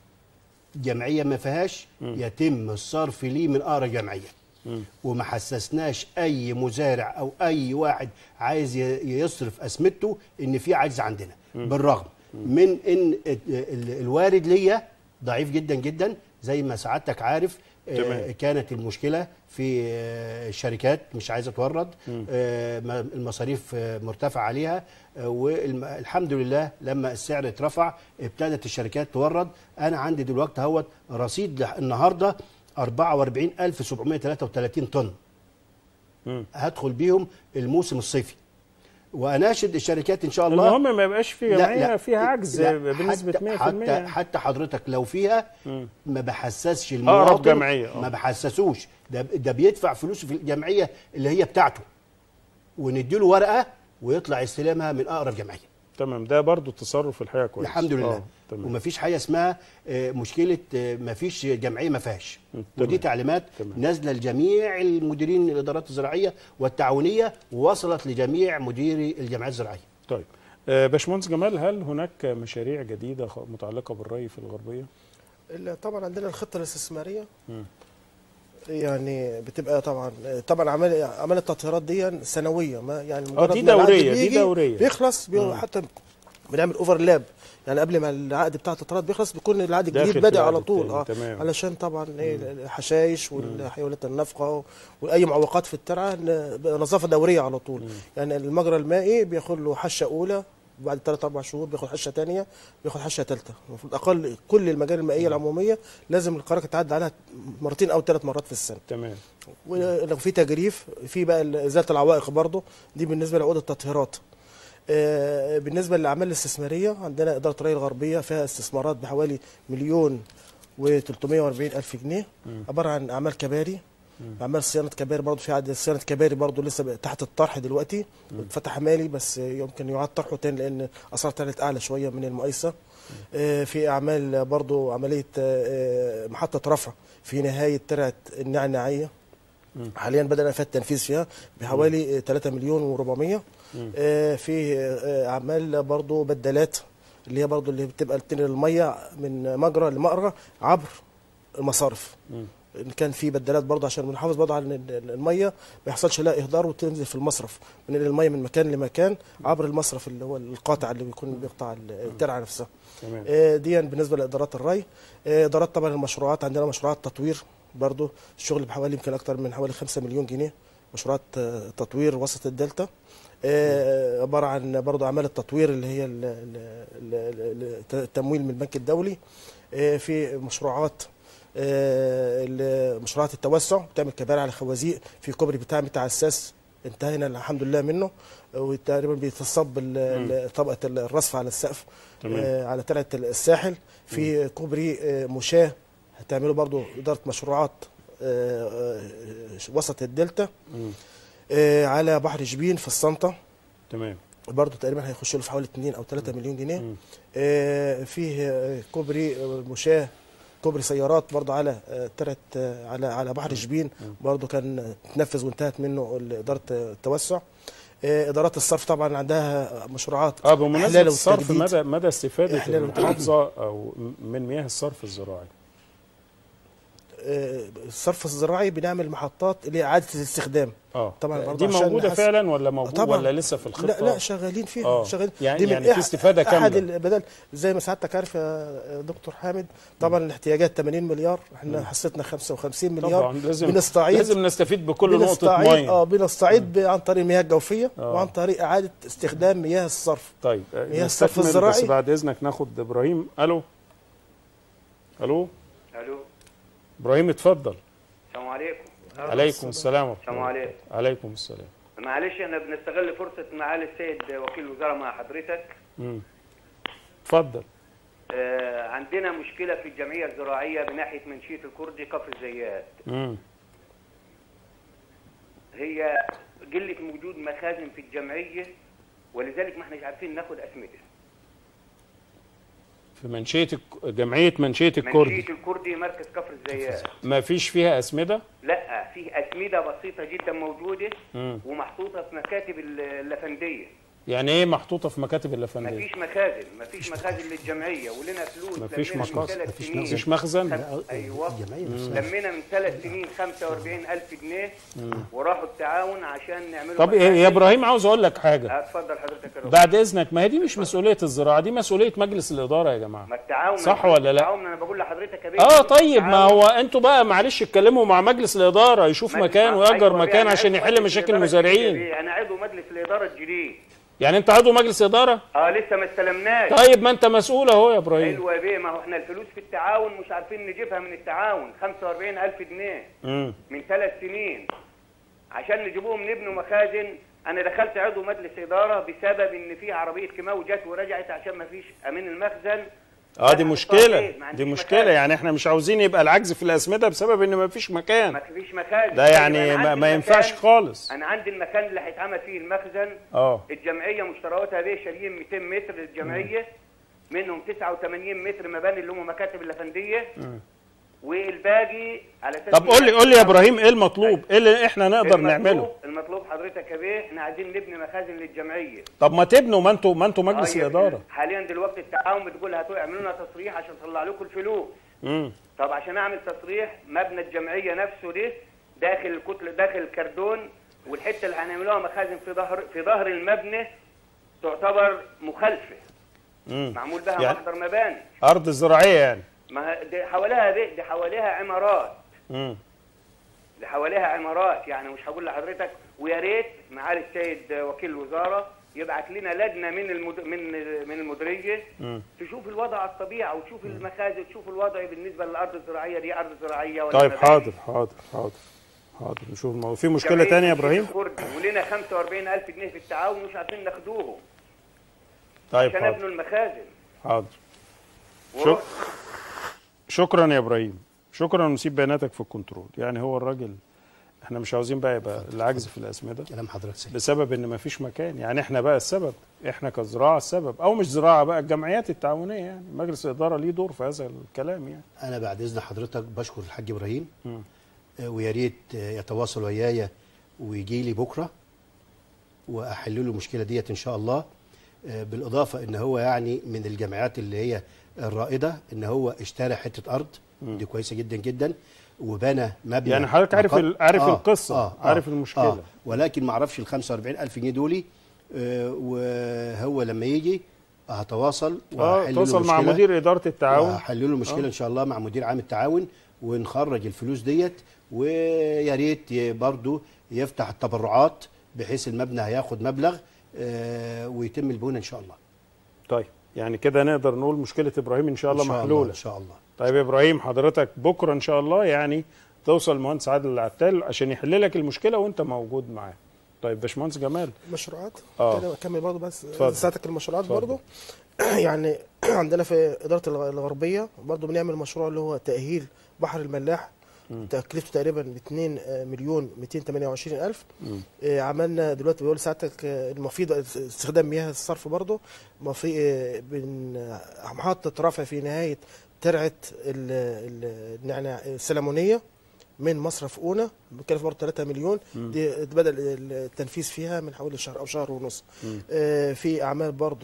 [SPEAKER 2] جمعيه ما فيهاش يتم الصرف ليه من اقرب جمعيه وما حسسناش اي مزارع او اي واحد عايز ي- يصرف اسمته ان في عجز عندنا بالرغم من ان ال- ال- الوارد ليا ضعيف جدا جدا زي ما سعادتك عارف آه،
[SPEAKER 1] تمام.
[SPEAKER 2] كانت المشكله في آه، الشركات مش عايزه تورد آه، ما- المصاريف آه، مرتفعه عليها والحمد لله لما السعر اترفع ابتدت الشركات تورد انا عندي دلوقتي اهوت رصيد لح- النهارده 44733 طن
[SPEAKER 1] مم.
[SPEAKER 2] هدخل بيهم الموسم الصيفي واناشد الشركات ان شاء الله
[SPEAKER 1] المهم ما يبقاش في جمعيه فيها عجز
[SPEAKER 2] لا،
[SPEAKER 1] بنسبه 100%
[SPEAKER 2] حتى حتى,
[SPEAKER 1] يعني.
[SPEAKER 2] حتى حضرتك لو فيها
[SPEAKER 1] مم.
[SPEAKER 2] ما بحسسش
[SPEAKER 1] أقرب
[SPEAKER 2] المواطن
[SPEAKER 1] جمعية، آه.
[SPEAKER 2] ما بحسسوش ده ده بيدفع فلوسه في الجمعيه اللي هي بتاعته ونديله ورقه ويطلع يستلمها من اقرب جمعيه
[SPEAKER 1] تمام ده برضو تصرف الحقيقه كويس
[SPEAKER 2] الحمد لله
[SPEAKER 1] آه، تمام
[SPEAKER 2] ومفيش حاجه اسمها آه، مشكله آه، مفيش جمعيه ما فيهاش
[SPEAKER 1] تمام.
[SPEAKER 2] ودي تعليمات
[SPEAKER 1] تمام.
[SPEAKER 2] نازله لجميع المديرين الادارات الزراعيه والتعاونيه ووصلت لجميع مديري الجمعيات الزراعيه
[SPEAKER 1] طيب آه، باشمهندس جمال هل هناك مشاريع جديده خ- متعلقه بالري في الغربيه؟
[SPEAKER 3] ال- طبعا عندنا الخطه الاستثماريه
[SPEAKER 1] مم.
[SPEAKER 3] يعني بتبقى طبعا طبعا عمل عمل التطهيرات دي سنويه ما يعني
[SPEAKER 1] آه،
[SPEAKER 3] مجرد
[SPEAKER 1] دي
[SPEAKER 3] ما العقد
[SPEAKER 1] دورية، دي
[SPEAKER 3] بيجي
[SPEAKER 1] دورية.
[SPEAKER 3] بيخلص بي
[SPEAKER 1] مم.
[SPEAKER 3] حتى بنعمل اوفرلاب يعني قبل ما العقد بتاع التطهيرات بيخلص بيكون العقد
[SPEAKER 1] داخل
[SPEAKER 3] الجديد
[SPEAKER 1] في
[SPEAKER 3] بادئ
[SPEAKER 1] العقد
[SPEAKER 3] على طول
[SPEAKER 1] التاني،
[SPEAKER 3] اه
[SPEAKER 1] تمام.
[SPEAKER 3] علشان طبعا ايه الحشائش والحيوانات النفقه واي معوقات في الترعه ن- نظافه دوريه على طول يعني المجرى المائي بياخد له حشه اولى بعد ثلاث اربع شهور بياخد حشه ثانيه بياخد حشه ثالثه المفروض اقل كل المجاري المائيه العموميه لازم القرارات تعدي عليها مرتين او ثلاث مرات في السنه
[SPEAKER 1] تمام
[SPEAKER 3] ولو في تجريف في بقى ال- ازاله العوائق برضه دي بالنسبه لعقود التطهيرات آه، بالنسبه للاعمال الاستثماريه عندنا اداره الري الغربيه فيها استثمارات بحوالي مليون و340 الف جنيه عباره عن اعمال كباري اعمال صيانه كباري برضه في عدد صيانه كباري برضه لسه بقى تحت الطرح دلوقتي اتفتح مالي بس يمكن يعاد طرحه تاني لان اسعار طلعت اعلى شويه من المقايسه آه، في اعمال برضه عمليه آه، آه، محطه رفع في نهايه ترعه النعناعيه حاليا بدأنا في التنفيذ فيها بحوالي آه، 3 مليون و400 في آه، اعمال برضو بدلات اللي هي برضو اللي بتبقى بتنقل الميه من مجرى لمقرى عبر المصارف ان كان في بدلات برضه عشان بنحافظ برضه على ان ال- الميه ما يحصلش لها اهدار وتنزل في المصرف بننقل الميه من مكان لمكان عبر المصرف اللي هو القاطع اللي بيكون بيقطع الترعه نفسها
[SPEAKER 1] تمام
[SPEAKER 3] آه، دي بالنسبه لادارات الري آه، ادارات طبعا المشروعات عندنا مشروعات تطوير برضو الشغل بحوالي يمكن اكتر من حوالي 5 مليون جنيه مشروعات آه، تطوير وسط الدلتا آه، عباره عن برضو اعمال التطوير اللي هي ال- ال- ال- ال- التمويل من البنك الدولي آه، في مشروعات آه، ال- مشروعات التوسع بتعمل كباري على خوازيق في كوبري بتاع بتاع الساس انتهينا الحمد لله منه وتقريبا بيتصب ال- ال- طبقه الرصف على السقف
[SPEAKER 1] تمام.
[SPEAKER 3] آه، على ترعه الساحل في كوبري آه، مشاه هتعمله برضو اداره مشروعات آه، آه، وسط الدلتا
[SPEAKER 1] مم.
[SPEAKER 3] آه، على بحر شبين في السلطه
[SPEAKER 1] تمام
[SPEAKER 3] برضه تقريبا هيخش له في حوالي 2 او 3 مليون جنيه
[SPEAKER 1] مم.
[SPEAKER 3] آه، فيه آه، كوبري آه، مشاه كوبري سيارات برضه على آه، ترعه آه، على على بحر شبين برضه كان تنفذ وانتهت منه اداره التوسع آه، ادارات الصرف طبعا عندها مشروعات
[SPEAKER 1] اه بمناسبه
[SPEAKER 3] إحلال
[SPEAKER 1] الصرف
[SPEAKER 3] والتجديد.
[SPEAKER 1] مدى مدى استفاده
[SPEAKER 3] إحلال والتجديد.
[SPEAKER 1] المحافظه او من مياه الصرف الزراعي
[SPEAKER 3] آه، الصرف الزراعي بنعمل محطات اللي هي اعاده الاستخدام
[SPEAKER 1] اه
[SPEAKER 3] طبعا برضه
[SPEAKER 1] دي
[SPEAKER 3] عشان
[SPEAKER 1] موجوده
[SPEAKER 3] نحس-
[SPEAKER 1] فعلا ولا موجود
[SPEAKER 3] طبعا.
[SPEAKER 1] ولا لسه في الخطه
[SPEAKER 3] لا لا شغالين فيها
[SPEAKER 1] آه.
[SPEAKER 3] شغالين
[SPEAKER 1] يعني-
[SPEAKER 3] دي من
[SPEAKER 1] يعني في
[SPEAKER 3] أح-
[SPEAKER 1] استفادة
[SPEAKER 3] احد
[SPEAKER 1] كاملة.
[SPEAKER 3] البدل زي ما سعادتك عارف يا دكتور حامد طبعا الاحتياجات 80 مليار احنا حصتنا 55 مليار
[SPEAKER 1] طبعا لازم
[SPEAKER 3] بنستعيد
[SPEAKER 1] لازم نستفيد بكل نقطه
[SPEAKER 3] بنستعيد
[SPEAKER 1] ميه
[SPEAKER 3] اه بنستعيد ب- عن طريق المياه الجوفيه
[SPEAKER 1] آه.
[SPEAKER 3] وعن طريق اعاده استخدام مياه الصرف
[SPEAKER 1] طيب آه،
[SPEAKER 3] هي الصرف
[SPEAKER 1] نستكمل،
[SPEAKER 3] الزراعي.
[SPEAKER 1] بس بعد اذنك ناخد ابراهيم الو الو
[SPEAKER 6] الو
[SPEAKER 1] ابراهيم اتفضل
[SPEAKER 6] السلام عليكم
[SPEAKER 1] عليكم السلام ورحمة
[SPEAKER 6] السلام
[SPEAKER 1] الله.
[SPEAKER 6] عليكم.
[SPEAKER 1] عليكم السلام
[SPEAKER 6] معلش انا بنستغل فرصه معالي السيد وكيل الوزاره مع حضرتك
[SPEAKER 1] مم. اتفضل
[SPEAKER 6] آه عندنا مشكله في الجمعيه الزراعيه بناحيه منشيه الكردي كفر الزيات
[SPEAKER 1] مم.
[SPEAKER 6] هي قله وجود مخازن في الجمعيه ولذلك ما احناش عارفين ناخد اسمده
[SPEAKER 1] في منشيه الك- جمعيه منشيه الكرد
[SPEAKER 6] منشيه الكردي مركز كفر الزيات
[SPEAKER 1] ما فيش فيها اسمده
[SPEAKER 6] لا في اسمده بسيطه جدا موجوده
[SPEAKER 1] مم.
[SPEAKER 6] ومحطوطه في مكاتب ال- اللفنديه
[SPEAKER 1] يعني ايه محطوطه في مكاتب الافنديه
[SPEAKER 6] مفيش مخازن مفيش مخازن للجمعيه ولنا فلوس
[SPEAKER 1] مفيش
[SPEAKER 6] لمينا من
[SPEAKER 1] مخازن،
[SPEAKER 6] ثلاث
[SPEAKER 2] مفيش
[SPEAKER 6] سنين.
[SPEAKER 1] مفيش مخزن
[SPEAKER 6] خم- ايوه
[SPEAKER 2] الجمعية نفسها.
[SPEAKER 6] لمينا من ثلاث سنين 45000 جنيه وراحوا التعاون عشان نعملوا
[SPEAKER 1] طب إيه يا ابراهيم عاوز اقول لك حاجه
[SPEAKER 6] اتفضل حضرتك يا دكتور.
[SPEAKER 1] بعد اذنك ما هي دي مش مسؤوليه الزراعه دي مسؤوليه مجلس الاداره يا جماعه
[SPEAKER 6] ما التعاون
[SPEAKER 1] صح ولا لا؟
[SPEAKER 6] التعاون انا بقول لحضرتك يا بيه
[SPEAKER 1] اه طيب ما
[SPEAKER 6] التعاون-
[SPEAKER 1] هو انتوا بقى معلش اتكلموا مع مجلس الاداره يشوف
[SPEAKER 6] مجلس-
[SPEAKER 1] مكان
[SPEAKER 6] أيوة
[SPEAKER 1] ويأجر
[SPEAKER 6] بيه،
[SPEAKER 1] مكان
[SPEAKER 6] أنا
[SPEAKER 1] عشان
[SPEAKER 6] عضو
[SPEAKER 1] يحل
[SPEAKER 6] مجلس
[SPEAKER 1] مشاكل
[SPEAKER 6] الإدارة الجديد يا
[SPEAKER 1] المزارعين
[SPEAKER 6] بيه، انا عضو مجلس الاداره الجديد
[SPEAKER 1] يعني انت عضو مجلس اداره
[SPEAKER 6] اه لسه ما استلمناش
[SPEAKER 1] طيب ما انت مسؤول اهو يا ابراهيم
[SPEAKER 6] حلوه يا بيه ما هو احنا الفلوس في التعاون مش عارفين نجيبها من التعاون 45000 جنيه
[SPEAKER 1] امم
[SPEAKER 6] من ثلاث سنين عشان نجيبوهم نبنوا مخازن انا دخلت عضو مجلس اداره بسبب ان في عربيه كيماوي جت ورجعت عشان ما فيش امين المخزن
[SPEAKER 1] اه دي
[SPEAKER 6] أنا
[SPEAKER 1] مشكله
[SPEAKER 6] إيه؟ ما
[SPEAKER 1] دي
[SPEAKER 6] عنديش
[SPEAKER 1] مشكله
[SPEAKER 6] مخازن.
[SPEAKER 1] يعني احنا مش عاوزين يبقى العجز في الاسمده بسبب ان ما فيش
[SPEAKER 6] ما
[SPEAKER 1] مكان
[SPEAKER 6] فيش مخازن
[SPEAKER 1] ده
[SPEAKER 6] طيب
[SPEAKER 1] يعني
[SPEAKER 6] أنا
[SPEAKER 1] ما,
[SPEAKER 6] عندي
[SPEAKER 1] ما ينفعش
[SPEAKER 6] المكان-
[SPEAKER 1] خالص
[SPEAKER 6] انا عندي المكان اللي هيتعمل فيه المخزن
[SPEAKER 1] اه
[SPEAKER 6] الجمعيه مشترياتها بيه شاريين 200 متر للجمعيه منهم 89 متر مباني اللي هم مكاتب الافنديه والباقي على اساس
[SPEAKER 1] طب قول لي قول لي يا ابراهيم ايه المطلوب ايه اللي احنا نقدر
[SPEAKER 6] المطلوب-
[SPEAKER 1] نعمله
[SPEAKER 6] المطلوب حضرتك يا بيه احنا عايزين نبني مخازن للجمعيه
[SPEAKER 1] طب ما تبنوا ما انتوا ما انتوا مجلس
[SPEAKER 6] طيب،
[SPEAKER 1] الاداره
[SPEAKER 6] حاليا دلوقتي التعاون بتقول هاتوا اعملوا لنا تصريح عشان نطلع لكم الفلوس
[SPEAKER 1] امم
[SPEAKER 6] طب عشان اعمل تصريح مبنى الجمعيه نفسه ده داخل الكتل داخل الكردون والحته اللي هنعملوها مخازن في ظهر في ظهر المبنى تعتبر مخالفه
[SPEAKER 1] امم
[SPEAKER 6] معمول بها
[SPEAKER 1] يعني-
[SPEAKER 6] محضر مباني
[SPEAKER 1] ارض زراعيه يعني
[SPEAKER 6] ما ه- دي حواليها دي, دي حواليها عمارات
[SPEAKER 1] امم
[SPEAKER 6] اللي حواليها عمارات يعني مش هقول لحضرتك ويا ريت معالي السيد وكيل الوزاره يبعت لنا لجنه من المد... من من المديريه
[SPEAKER 1] مم.
[SPEAKER 6] تشوف الوضع على الطبيعه وتشوف المخازن تشوف الوضع بالنسبه للارض الزراعيه دي ارض زراعيه ولا
[SPEAKER 1] طيب
[SPEAKER 6] مباني.
[SPEAKER 1] حاضر حاضر حاضر حاضر نشوف الموضوع في مشكله
[SPEAKER 6] جمعية
[SPEAKER 1] تانية يا
[SPEAKER 6] الشيخ
[SPEAKER 1] ابراهيم
[SPEAKER 6] الكردي ولنا 45000 جنيه في التعاون مش عارفين ناخدوهم
[SPEAKER 1] طيب
[SPEAKER 6] عشان
[SPEAKER 1] حاضر
[SPEAKER 6] ابنوا المخازن
[SPEAKER 1] حاضر
[SPEAKER 6] ورحت-
[SPEAKER 1] شكرا يا ابراهيم شكرا نسيب بياناتك في الكنترول يعني هو الراجل احنا مش عاوزين بقى يبقى العجز في الاسمده
[SPEAKER 2] كلام حضرتك سليم
[SPEAKER 1] بسبب ان مفيش مكان يعني احنا بقى السبب احنا كزراعه السبب او مش زراعه بقى الجمعيات التعاونيه يعني مجلس الاداره ليه دور في هذا الكلام يعني
[SPEAKER 2] انا بعد اذن حضرتك بشكر الحاج ابراهيم
[SPEAKER 1] مم.
[SPEAKER 2] آه، ويا ريت آه، يتواصل ويايا ويجي لي بكره واحل له المشكله ديت ان شاء الله آه، بالاضافه ان هو يعني من الجامعات اللي هي الرائده ان هو اشترى حته ارض دي كويسه جدا جدا وبنى مبنى
[SPEAKER 1] يعني حضرتك عارف
[SPEAKER 2] مقر-
[SPEAKER 1] ال- عارف القصة، عارف المشكلة.
[SPEAKER 2] آه ولكن ما اعرفش ال 45000 جنيه دولي آه، وهو لما يجي هتواصل
[SPEAKER 1] اه
[SPEAKER 2] وهحل له
[SPEAKER 1] توصل مع
[SPEAKER 2] المشكلة.
[SPEAKER 1] مدير اداره التعاون
[SPEAKER 2] هحل له المشكله
[SPEAKER 1] آه.
[SPEAKER 2] ان شاء الله مع مدير عام التعاون ونخرج الفلوس ديت ويا ريت ي- برضو يفتح التبرعات بحيث المبنى هياخد مبلغ آه، ويتم البناء ان شاء الله
[SPEAKER 1] طيب يعني كده نقدر نقول مشكله ابراهيم ان شاء الله
[SPEAKER 2] إن شاء
[SPEAKER 1] محلوله
[SPEAKER 2] ان شاء الله
[SPEAKER 1] طيب يا ابراهيم حضرتك بكره ان شاء الله يعني توصل المهندس عادل العتال عشان يحل لك المشكله وانت موجود معاه طيب باشمهندس جمال
[SPEAKER 3] مشروعات
[SPEAKER 1] آه.
[SPEAKER 3] كده اكمل برضه بس
[SPEAKER 1] اتفضل.
[SPEAKER 3] ساعتك المشروعات
[SPEAKER 1] اتفضل.
[SPEAKER 3] برضه يعني عندنا في اداره الغ- الغربيه برضه بنعمل مشروع اللي هو تاهيل بحر الملاح تكلفته تقريبا ب 2 مليون 228 الف آه، عملنا دلوقتي بيقول ساعتك آه، المفيد استخدام مياه الصرف برضه مفي آه، بن آه، محطه رفع في نهايه ترعه ال- ال- النعناع السلمونيه من مصرف اونا بكلف برضه 3 مليون دي بدا التنفيذ فيها من حوالي شهر او شهر ونص آه، في اعمال برضه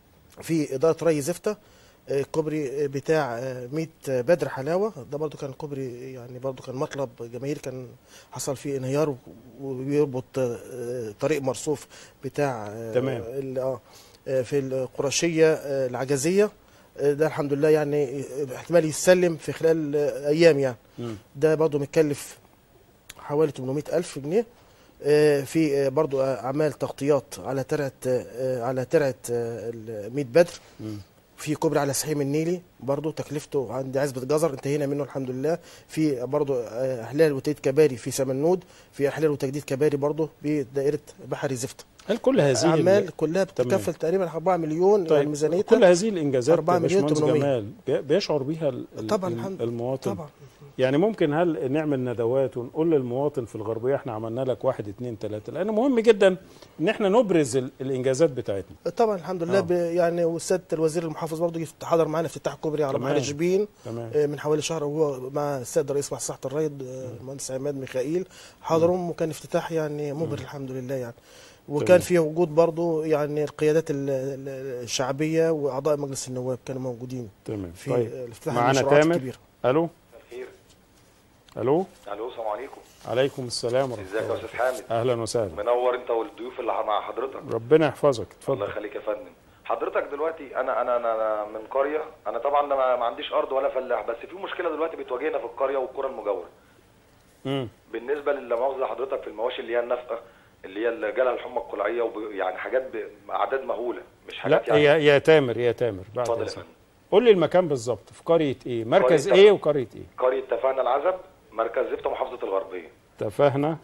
[SPEAKER 3] في اداره ري زفته آه، الكوبري بتاع آه، 100 بدر حلاوه ده برضو كان كوبري يعني برضو كان مطلب جماهير كان حصل فيه انهيار و- وبيربط آه، طريق مرصوف بتاع آه،
[SPEAKER 1] تمام.
[SPEAKER 3] ال- اه آه، في القرشيه آه، العجزيه آه، ده الحمد لله يعني آه، احتمال يسلم في خلال آه، ايام يعني
[SPEAKER 1] مم.
[SPEAKER 3] ده برضو متكلف حوالي 800 ألف جنيه آه، في آه، برضو آه، أعمال تغطيات على ترعة آه، على ترعة آه، ال 100 بدر في كوبري على سحيم النيلي برضو تكلفته عند عزبة جزر انتهينا منه الحمد لله في برضو آه، احلال وتجديد كباري في سمنود في احلال وتجديد كباري برضو بدائرة بحري زفت
[SPEAKER 1] هل كل هذه
[SPEAKER 3] اعمال
[SPEAKER 1] ال-
[SPEAKER 3] كلها بتكفل تقريبا 4 مليون يعني
[SPEAKER 1] طيب
[SPEAKER 3] ميزانيتها
[SPEAKER 1] كل هذه الانجازات
[SPEAKER 3] 4
[SPEAKER 1] يا
[SPEAKER 3] مليون
[SPEAKER 1] باشمهندس
[SPEAKER 3] 800.
[SPEAKER 1] جمال بي- بيشعر بيها ال- ال-
[SPEAKER 3] طبعا
[SPEAKER 1] ال-
[SPEAKER 3] الحمد
[SPEAKER 1] المواطن
[SPEAKER 3] طبعا
[SPEAKER 1] يعني ممكن هل نعمل ندوات ونقول للمواطن في الغربيه احنا عملنا لك واحد اتنين تلاته لان مهم جدا ان احنا نبرز ال- الانجازات بتاعتنا
[SPEAKER 3] طبعا الحمد لله
[SPEAKER 1] آه.
[SPEAKER 3] ب- يعني والسياده الوزير المحافظ برضه جه حضر معانا افتتاح كوبري على
[SPEAKER 1] تمام.
[SPEAKER 3] بحر جبين
[SPEAKER 1] تمام
[SPEAKER 3] آه، من حوالي شهر وهو مع السيد رئيس مصلحه الريد آه، المهندس عماد ميخائيل حضرهم وكان افتتاح يعني مبهر الحمد لله يعني وكان
[SPEAKER 1] تمام.
[SPEAKER 3] في وجود برضو يعني القيادات ال- ال- الشعبيه واعضاء مجلس النواب كانوا موجودين
[SPEAKER 1] تمام
[SPEAKER 3] في
[SPEAKER 1] طيب
[SPEAKER 3] الافتتاح
[SPEAKER 1] معانا
[SPEAKER 3] المشروعات
[SPEAKER 1] تامر
[SPEAKER 3] الكبيره
[SPEAKER 1] الو
[SPEAKER 5] خير
[SPEAKER 1] الو
[SPEAKER 5] الو السلام عليكم
[SPEAKER 1] عليكم السلام ورحمه
[SPEAKER 5] ازيك يا
[SPEAKER 1] الله
[SPEAKER 5] استاذ حامد
[SPEAKER 1] اهلا وسهلا
[SPEAKER 5] منور انت والضيوف اللي مع حضرتك
[SPEAKER 1] ربنا يحفظك
[SPEAKER 5] الله
[SPEAKER 1] اتفضل
[SPEAKER 5] يخليك يا فندم حضرتك دلوقتي انا انا انا أنا من قريه انا طبعا أنا ما ما عنديش ارض ولا فلاح بس في مشكله دلوقتي بتواجهنا في القريه والقرى المجاوره
[SPEAKER 1] مم.
[SPEAKER 5] بالنسبه للي مؤاخذه حضرتك في المواشي اللي هي النفقه اللي هي اللي جالها الحمى القلعيه وب... يعني حاجات باعداد مهوله مش
[SPEAKER 1] لا
[SPEAKER 5] حاجات
[SPEAKER 1] يا
[SPEAKER 5] يعني
[SPEAKER 1] يا تامر يا تامر بعد
[SPEAKER 5] اتفضل يا
[SPEAKER 1] إذنك.
[SPEAKER 5] فندم
[SPEAKER 1] قول لي المكان بالظبط في قريه ايه مركز
[SPEAKER 5] قرية
[SPEAKER 1] ايه وقريه ايه
[SPEAKER 5] قريه تفاهنا العزب مركز زفته محافظه الغربيه
[SPEAKER 1] تفاهنا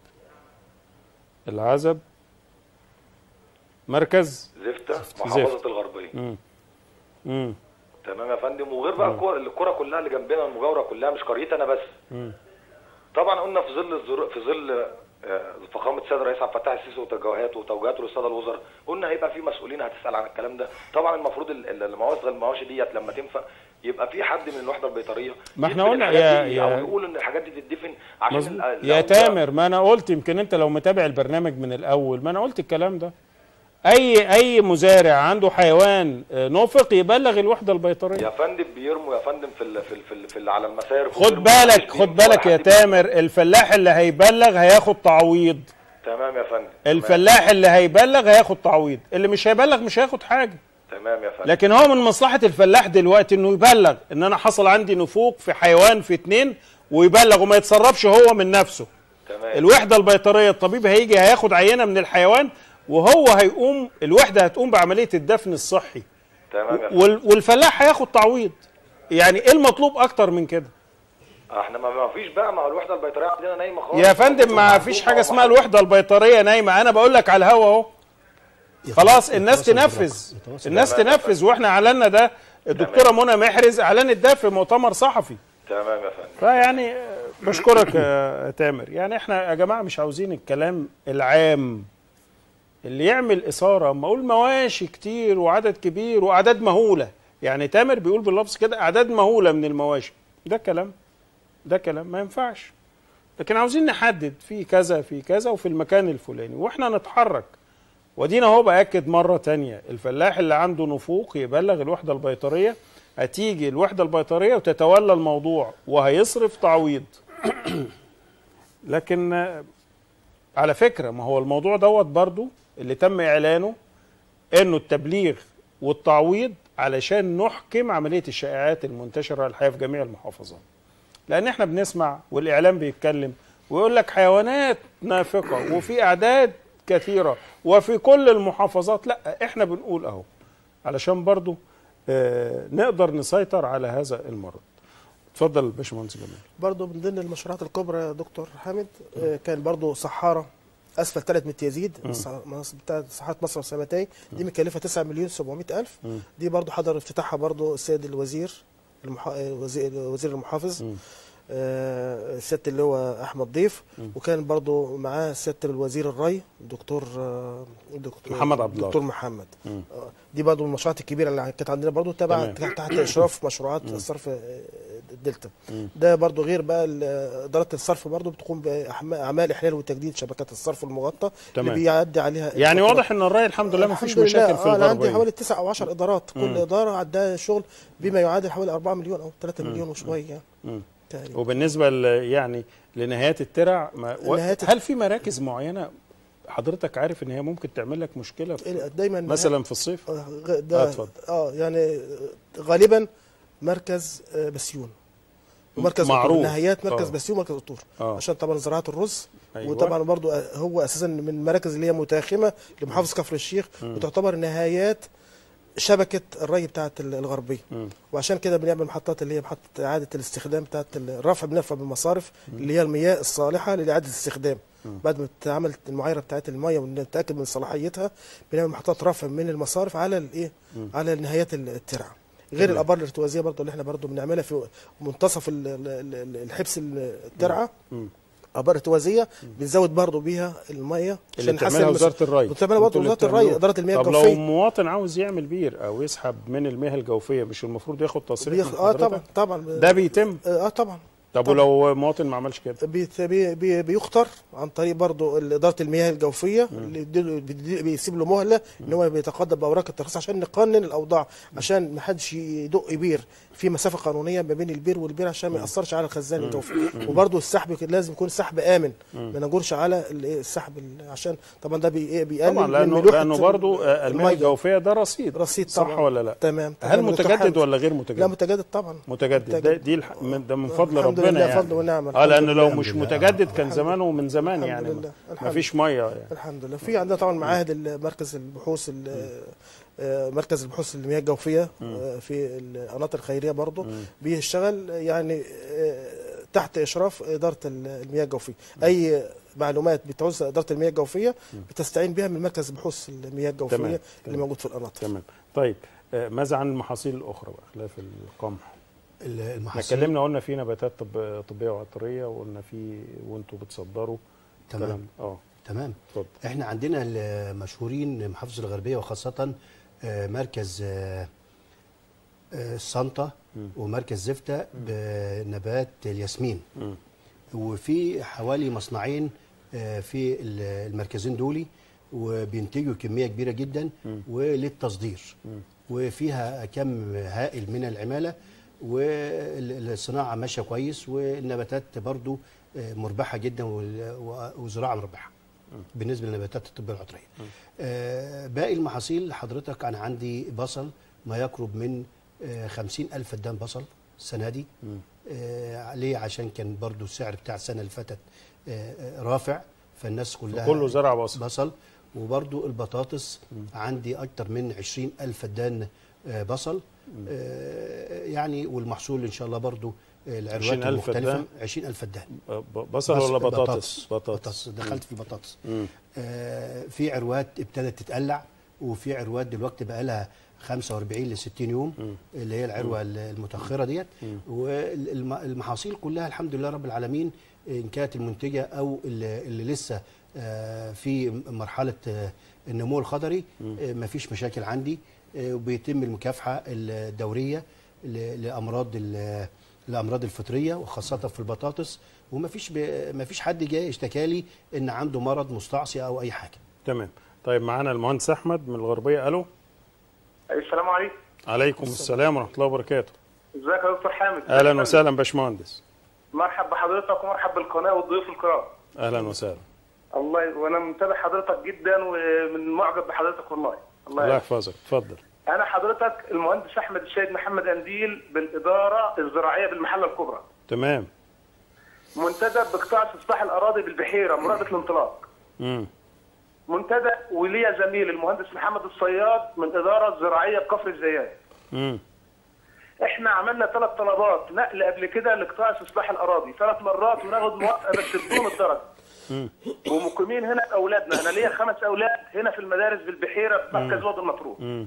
[SPEAKER 1] العزب مركز
[SPEAKER 5] زفته
[SPEAKER 1] زفت.
[SPEAKER 5] محافظه الغربيه
[SPEAKER 1] مم. مم.
[SPEAKER 5] تمام يا فندم وغير بقى الكرة الكرة كلها اللي جنبنا المجاورة كلها مش قريتي انا بس
[SPEAKER 1] مم.
[SPEAKER 5] طبعا قلنا في ظل الظروف في ظل آه، فخامة السيد الرئيس عبد الفتاح السيسي وتوجهاته وتوجيهاته للسادة الوزراء قلنا هيبقى في مسؤولين هتسأل عن الكلام ده طبعا المفروض ال- ال- المواسغ المواشي ديت لما تنفع يبقى في حد من الوحدة البيطرية
[SPEAKER 1] ما احنا
[SPEAKER 5] يدفن
[SPEAKER 1] قلنا
[SPEAKER 5] الحاجات
[SPEAKER 1] يا-
[SPEAKER 5] دي
[SPEAKER 1] يا-
[SPEAKER 5] او يقول ان الحاجات دي تدفن عشان
[SPEAKER 1] مظبوط.
[SPEAKER 5] ال-
[SPEAKER 1] يا
[SPEAKER 5] لو-
[SPEAKER 1] تامر ما انا قلت يمكن انت لو متابع البرنامج من الاول ما انا قلت الكلام ده اي اي مزارع عنده حيوان آه، نفق يبلغ الوحده البيطريه
[SPEAKER 5] يا فندم بيرموا يا فندم في ال في ال في, ال في ال على المسارف
[SPEAKER 1] خد
[SPEAKER 5] وبيرموا
[SPEAKER 1] بالك
[SPEAKER 5] مش
[SPEAKER 1] خد
[SPEAKER 5] بيمشوا
[SPEAKER 1] بالك
[SPEAKER 5] ولا
[SPEAKER 1] يا
[SPEAKER 5] حد بيمشي.
[SPEAKER 1] تامر الفلاح اللي هيبلغ هياخد تعويض
[SPEAKER 5] تمام يا فندم
[SPEAKER 1] الفلاح اللي هيبلغ هياخد تعويض اللي مش هيبلغ مش هياخد حاجه
[SPEAKER 5] تمام يا فندم
[SPEAKER 1] لكن هو من مصلحه الفلاح دلوقتي انه يبلغ ان انا حصل عندي نفوق في حيوان في اتنين ويبلغ وما يتصرفش هو من نفسه
[SPEAKER 5] تمام
[SPEAKER 1] الوحده البيطريه الطبيب هيجي هياخد عينه من الحيوان وهو هيقوم الوحده هتقوم بعمليه الدفن الصحي
[SPEAKER 5] تمام يا فندم
[SPEAKER 1] وال- والفلاح هياخد تعويض يعني ايه المطلوب اكتر من كده
[SPEAKER 5] احنا ما ما فيش بقى مع الوحده البيطريه عندنا نايمه خالص
[SPEAKER 1] يا فندم ما فيش حاجه اسمها الوحده البيطريه نايمه انا بقول لك على الهوا اهو خلاص الناس
[SPEAKER 2] يتواصل
[SPEAKER 1] تنفذ
[SPEAKER 2] بالرقم. يتواصل
[SPEAKER 1] الناس
[SPEAKER 5] بالرقم.
[SPEAKER 1] تنفذ واحنا اعلنا ده الدكتوره منى محرز اعلنت ده في مؤتمر صحفي
[SPEAKER 5] تمام يا فندم
[SPEAKER 1] فيعني آه، بشكرك يا تامر يعني احنا يا جماعه مش عاوزين الكلام العام اللي يعمل اثاره اما اقول مواشي كتير وعدد كبير واعداد مهوله يعني تامر بيقول باللفظ كده اعداد مهوله من المواشي ده كلام ده كلام ما ينفعش لكن عاوزين نحدد في كذا في كذا وفي المكان الفلاني واحنا نتحرك ودينا هو باكد مره تانية الفلاح اللي عنده نفوق يبلغ الوحده البيطريه هتيجي الوحده البيطريه وتتولى الموضوع وهيصرف تعويض لكن آه، على فكره ما هو الموضوع دوت برضو اللي تم اعلانه انه التبليغ والتعويض علشان نحكم عمليه الشائعات المنتشره الحقيقه في جميع المحافظات لان احنا بنسمع والاعلام بيتكلم ويقول لك حيوانات نافقه وفي اعداد كثيره وفي كل المحافظات لا احنا بنقول اهو علشان برضو آه نقدر نسيطر على هذا المرض اتفضل باشمهندس جمال
[SPEAKER 3] برضو من ضمن المشروعات الكبرى يا دكتور حامد آه، كان برضو صحارى اسفل ثلاث متر يزيد بتاعت صحات مصر وسمتي دي مكلفه 9 مليون 700 الف دي برضو حضر افتتاحها برضو السيد الوزير المحا... آه، وزير وزير المحافظ آه، سياده اللي هو احمد ضيف وكان برضو معاه سياده الوزير الري دكتور آه، دكتور
[SPEAKER 1] محمد عبد الله.
[SPEAKER 3] دكتور محمد آه، دي برضو من المشروعات الكبيره اللي كانت عندنا برضو تبع
[SPEAKER 1] تمام.
[SPEAKER 3] تحت اشراف مشروعات الصرف آه، الدلتا ده برضو غير بقى ال- اداره الصرف برضو بتقوم باعمال احلال وتجديد شبكات الصرف المغطى
[SPEAKER 1] تمام.
[SPEAKER 3] اللي بيعدي عليها
[SPEAKER 1] يعني
[SPEAKER 3] الفترة.
[SPEAKER 1] واضح ان الرأي الحمد لله ما فيش
[SPEAKER 3] الحمد لله.
[SPEAKER 1] مشاكل في
[SPEAKER 3] آه انا عندي
[SPEAKER 1] الغربيه
[SPEAKER 3] حوالي تسع او 10 ادارات كل اداره عندها شغل بما يعادل حوالي 4 مليون او 3 مليون وشويه يعني تقريبا
[SPEAKER 1] وبالنسبه ل يعني لنهايات الترع ما و...
[SPEAKER 3] نهايات-
[SPEAKER 1] هل في مراكز معينه حضرتك عارف ان هي ممكن تعمل لك مشكله في
[SPEAKER 3] دايما
[SPEAKER 1] مثلا في الصيف
[SPEAKER 3] آه، غ- ده
[SPEAKER 1] آه، اتفضل.
[SPEAKER 3] اه يعني غالبا مركز آه، بسيون ومركز
[SPEAKER 1] معروف.
[SPEAKER 3] قطور. نهايات مركز
[SPEAKER 1] آه.
[SPEAKER 3] بسيون ومركز قطور
[SPEAKER 1] آه.
[SPEAKER 3] عشان طبعا زراعه الرز
[SPEAKER 1] أيوة.
[SPEAKER 3] وطبعا برضو آه، هو اساسا من المراكز اللي هي متاخمه لمحافظه كفر الشيخ وتعتبر نهايات شبكه الري بتاعه ال- الغربيه وعشان كده بنعمل محطات اللي هي محطه اعاده الاستخدام بتاعه الرفع بنرفع بالمصارف اللي هي المياه الصالحه لاعاده الاستخدام بعد ما تتعمل المعايره بتاعت المياه ونتاكد من صلاحيتها بنعمل محطات رفع من المصارف على الايه على نهايات الترع غير الابار الارتوازيه برضه اللي احنا برضه بنعملها في منتصف ال- ال- ال- الحبس الترعه ابار ارتوازيه بنزود برضه بيها الميه
[SPEAKER 1] اللي
[SPEAKER 3] نحسن
[SPEAKER 1] بتعملها
[SPEAKER 3] المس-
[SPEAKER 1] وزاره الري
[SPEAKER 3] بتعملها برضه
[SPEAKER 1] انتوا اللي
[SPEAKER 3] وزاره الري
[SPEAKER 1] بتعملوها.
[SPEAKER 3] اداره المياه
[SPEAKER 1] طب لو
[SPEAKER 3] الجوفيه
[SPEAKER 1] مواطن عاوز يعمل بير او يسحب من المياه الجوفيه مش المفروض ياخد تصريح
[SPEAKER 3] بيخ...
[SPEAKER 1] من
[SPEAKER 3] اه
[SPEAKER 1] حضرتك؟
[SPEAKER 3] طبعا طبعا
[SPEAKER 1] ده بيتم
[SPEAKER 3] اه طبعا
[SPEAKER 1] طب
[SPEAKER 3] طبعا.
[SPEAKER 1] ولو مواطن ما عملش كده
[SPEAKER 3] بيت- بي بي بيختار عن طريق برضه اداره المياه الجوفيه اللي يديله- بيدي- بيسيب له مهله ان هو بيتقدم باوراق الترخيص عشان نقنن الاوضاع عشان ما حدش يدق بير في مسافه قانونيه ما بين البير والبير عشان ما ياثرش على الخزان الجوفي وبرضه السحب كده لازم يكون سحب امن ما نجورش على ال- إيه السحب ال- عشان طبعا ده بي- إيه بيقلل
[SPEAKER 1] طبعا
[SPEAKER 3] من
[SPEAKER 1] لانه
[SPEAKER 3] ملوحة
[SPEAKER 1] لانه برضه المياه
[SPEAKER 3] المية.
[SPEAKER 1] الجوفيه ده رصيد
[SPEAKER 3] رصيد
[SPEAKER 1] صح
[SPEAKER 3] طبعا
[SPEAKER 1] ولا لا؟
[SPEAKER 3] تمام
[SPEAKER 1] هل
[SPEAKER 3] تمام.
[SPEAKER 1] متجدد
[SPEAKER 3] متحدث.
[SPEAKER 1] ولا غير
[SPEAKER 3] لا
[SPEAKER 1] متجدد؟
[SPEAKER 3] متجدد طبعا
[SPEAKER 1] متجدد ده دي الح... من ده من فضل
[SPEAKER 3] الحمد
[SPEAKER 1] ربنا
[SPEAKER 3] لله،
[SPEAKER 1] يعني
[SPEAKER 3] فضل ونعمة،
[SPEAKER 1] اه
[SPEAKER 3] الحمد
[SPEAKER 1] لان لو
[SPEAKER 3] لله.
[SPEAKER 1] مش
[SPEAKER 2] الحمد لله.
[SPEAKER 1] متجدد كان
[SPEAKER 3] الحمد
[SPEAKER 1] زمانه من زمان
[SPEAKER 3] الحمد
[SPEAKER 1] يعني
[SPEAKER 3] لله.
[SPEAKER 1] ما
[SPEAKER 3] الحمد
[SPEAKER 1] فيش ميه يعني
[SPEAKER 3] الحمد لله في عندنا طبعا معاهد مركز البحوث ال- آه، مركز البحوث المياه الجوفيه آه، في القناطر الخيريه برضه بيشتغل يعني آه، تحت اشراف اداره ال- المياه الجوفيه اي معلومات بتعوز اداره المياه الجوفيه بتستعين بها من مركز بحوث المياه الجوفيه
[SPEAKER 1] تمام،
[SPEAKER 3] اللي
[SPEAKER 1] تمام.
[SPEAKER 3] موجود في القناطر
[SPEAKER 1] تمام طيب آه، ماذا عن المحاصيل الاخرى بقى خلاف القمح؟
[SPEAKER 2] ال-
[SPEAKER 1] احنا
[SPEAKER 2] المحاصيل
[SPEAKER 1] اتكلمنا قلنا في نباتات طب طبيه وعطريه وقلنا في وانتوا بتصدروا
[SPEAKER 2] تمام.
[SPEAKER 1] كلام- اه
[SPEAKER 2] تمام
[SPEAKER 1] اتفضل
[SPEAKER 2] احنا عندنا المشهورين محافظه الغربيه وخاصه آه، مركز آه، آه، السانتا ومركز زفته بنبات الياسمين
[SPEAKER 1] مم.
[SPEAKER 2] وفي حوالي مصنعين آه، في ال- المركزين دولي وبينتجوا كميه كبيره جدا وللتصدير وفيها كم هائل من العماله والصناعه ماشيه كويس والنباتات برضو آه، مربحه جدا وال- و- وزراعه مربحه بالنسبه للنباتات الطبيه العطريه. آه، باقي المحاصيل حضرتك انا عندي بصل ما يقرب من آه، خمسين ألف فدان بصل السنة دي آه، ليه عشان كان برضو السعر بتاع السنة اللي فاتت آه، آه، رافع فالناس كلها
[SPEAKER 1] كله زرع بصل.
[SPEAKER 2] بصل وبرضو البطاطس عندي أكتر من عشرين ألف فدان آه، بصل آه، يعني والمحصول إن شاء الله برضو آه، العروات
[SPEAKER 1] 20,000
[SPEAKER 2] المختلفة
[SPEAKER 1] فدان؟
[SPEAKER 2] عشرين ألف فدان
[SPEAKER 1] آه، ب- بصل ولا بطاطس؟
[SPEAKER 2] بطاطس دخلت في بطاطس
[SPEAKER 1] مم.
[SPEAKER 2] آه في عروات ابتدت تتقلع وفي عروات دلوقتي بقى لها 45 ل 60 يوم اللي هي العروه المتاخره ديت والمحاصيل كلها الحمد لله رب العالمين ان كانت المنتجه او اللي, اللي لسه آه في مرحله آه النمو الخضري آه مفيش مشاكل عندي آه وبيتم المكافحه الدوريه ل- لامراض ال- الامراض الفطريه وخاصه في البطاطس ومفيش ب- مفيش حد جاي اشتكى لي ان عنده مرض مستعصي او اي حاجه
[SPEAKER 1] تمام طيب معانا المهندس احمد من الغربيه الو
[SPEAKER 7] السلام عليكم
[SPEAKER 1] عليكم السلام ورحمه الله وبركاته
[SPEAKER 7] ازيك يا دكتور حامد
[SPEAKER 1] اهلا وسهلا باشمهندس
[SPEAKER 7] مرحب بحضرتك ومرحب بالقناه والضيوف الكرام
[SPEAKER 1] اهلا وسهلا
[SPEAKER 7] الله وانا متابع حضرتك جدا ومن معجب بحضرتك والله
[SPEAKER 1] الله
[SPEAKER 7] الله
[SPEAKER 1] يحفظك اتفضل
[SPEAKER 7] انا حضرتك المهندس احمد السيد محمد انديل بالاداره الزراعيه بالمحله الكبرى
[SPEAKER 1] تمام
[SPEAKER 7] منتدب بقطاع استصلاح الاراضي بالبحيره مراقبه الانطلاق
[SPEAKER 1] امم
[SPEAKER 7] منتدب وليا زميل المهندس محمد الصياد من الاداره الزراعيه بكفر الزيات
[SPEAKER 1] امم
[SPEAKER 7] احنا عملنا ثلاث طلبات نقل قبل كده لقطاع استصلاح الاراضي ثلاث مرات وناخد موافقه بس بدون الدرجه ومقيمين هنا اولادنا انا ليا خمس اولاد هنا في المدارس بالبحيره في مركز وادي المطروح
[SPEAKER 1] امم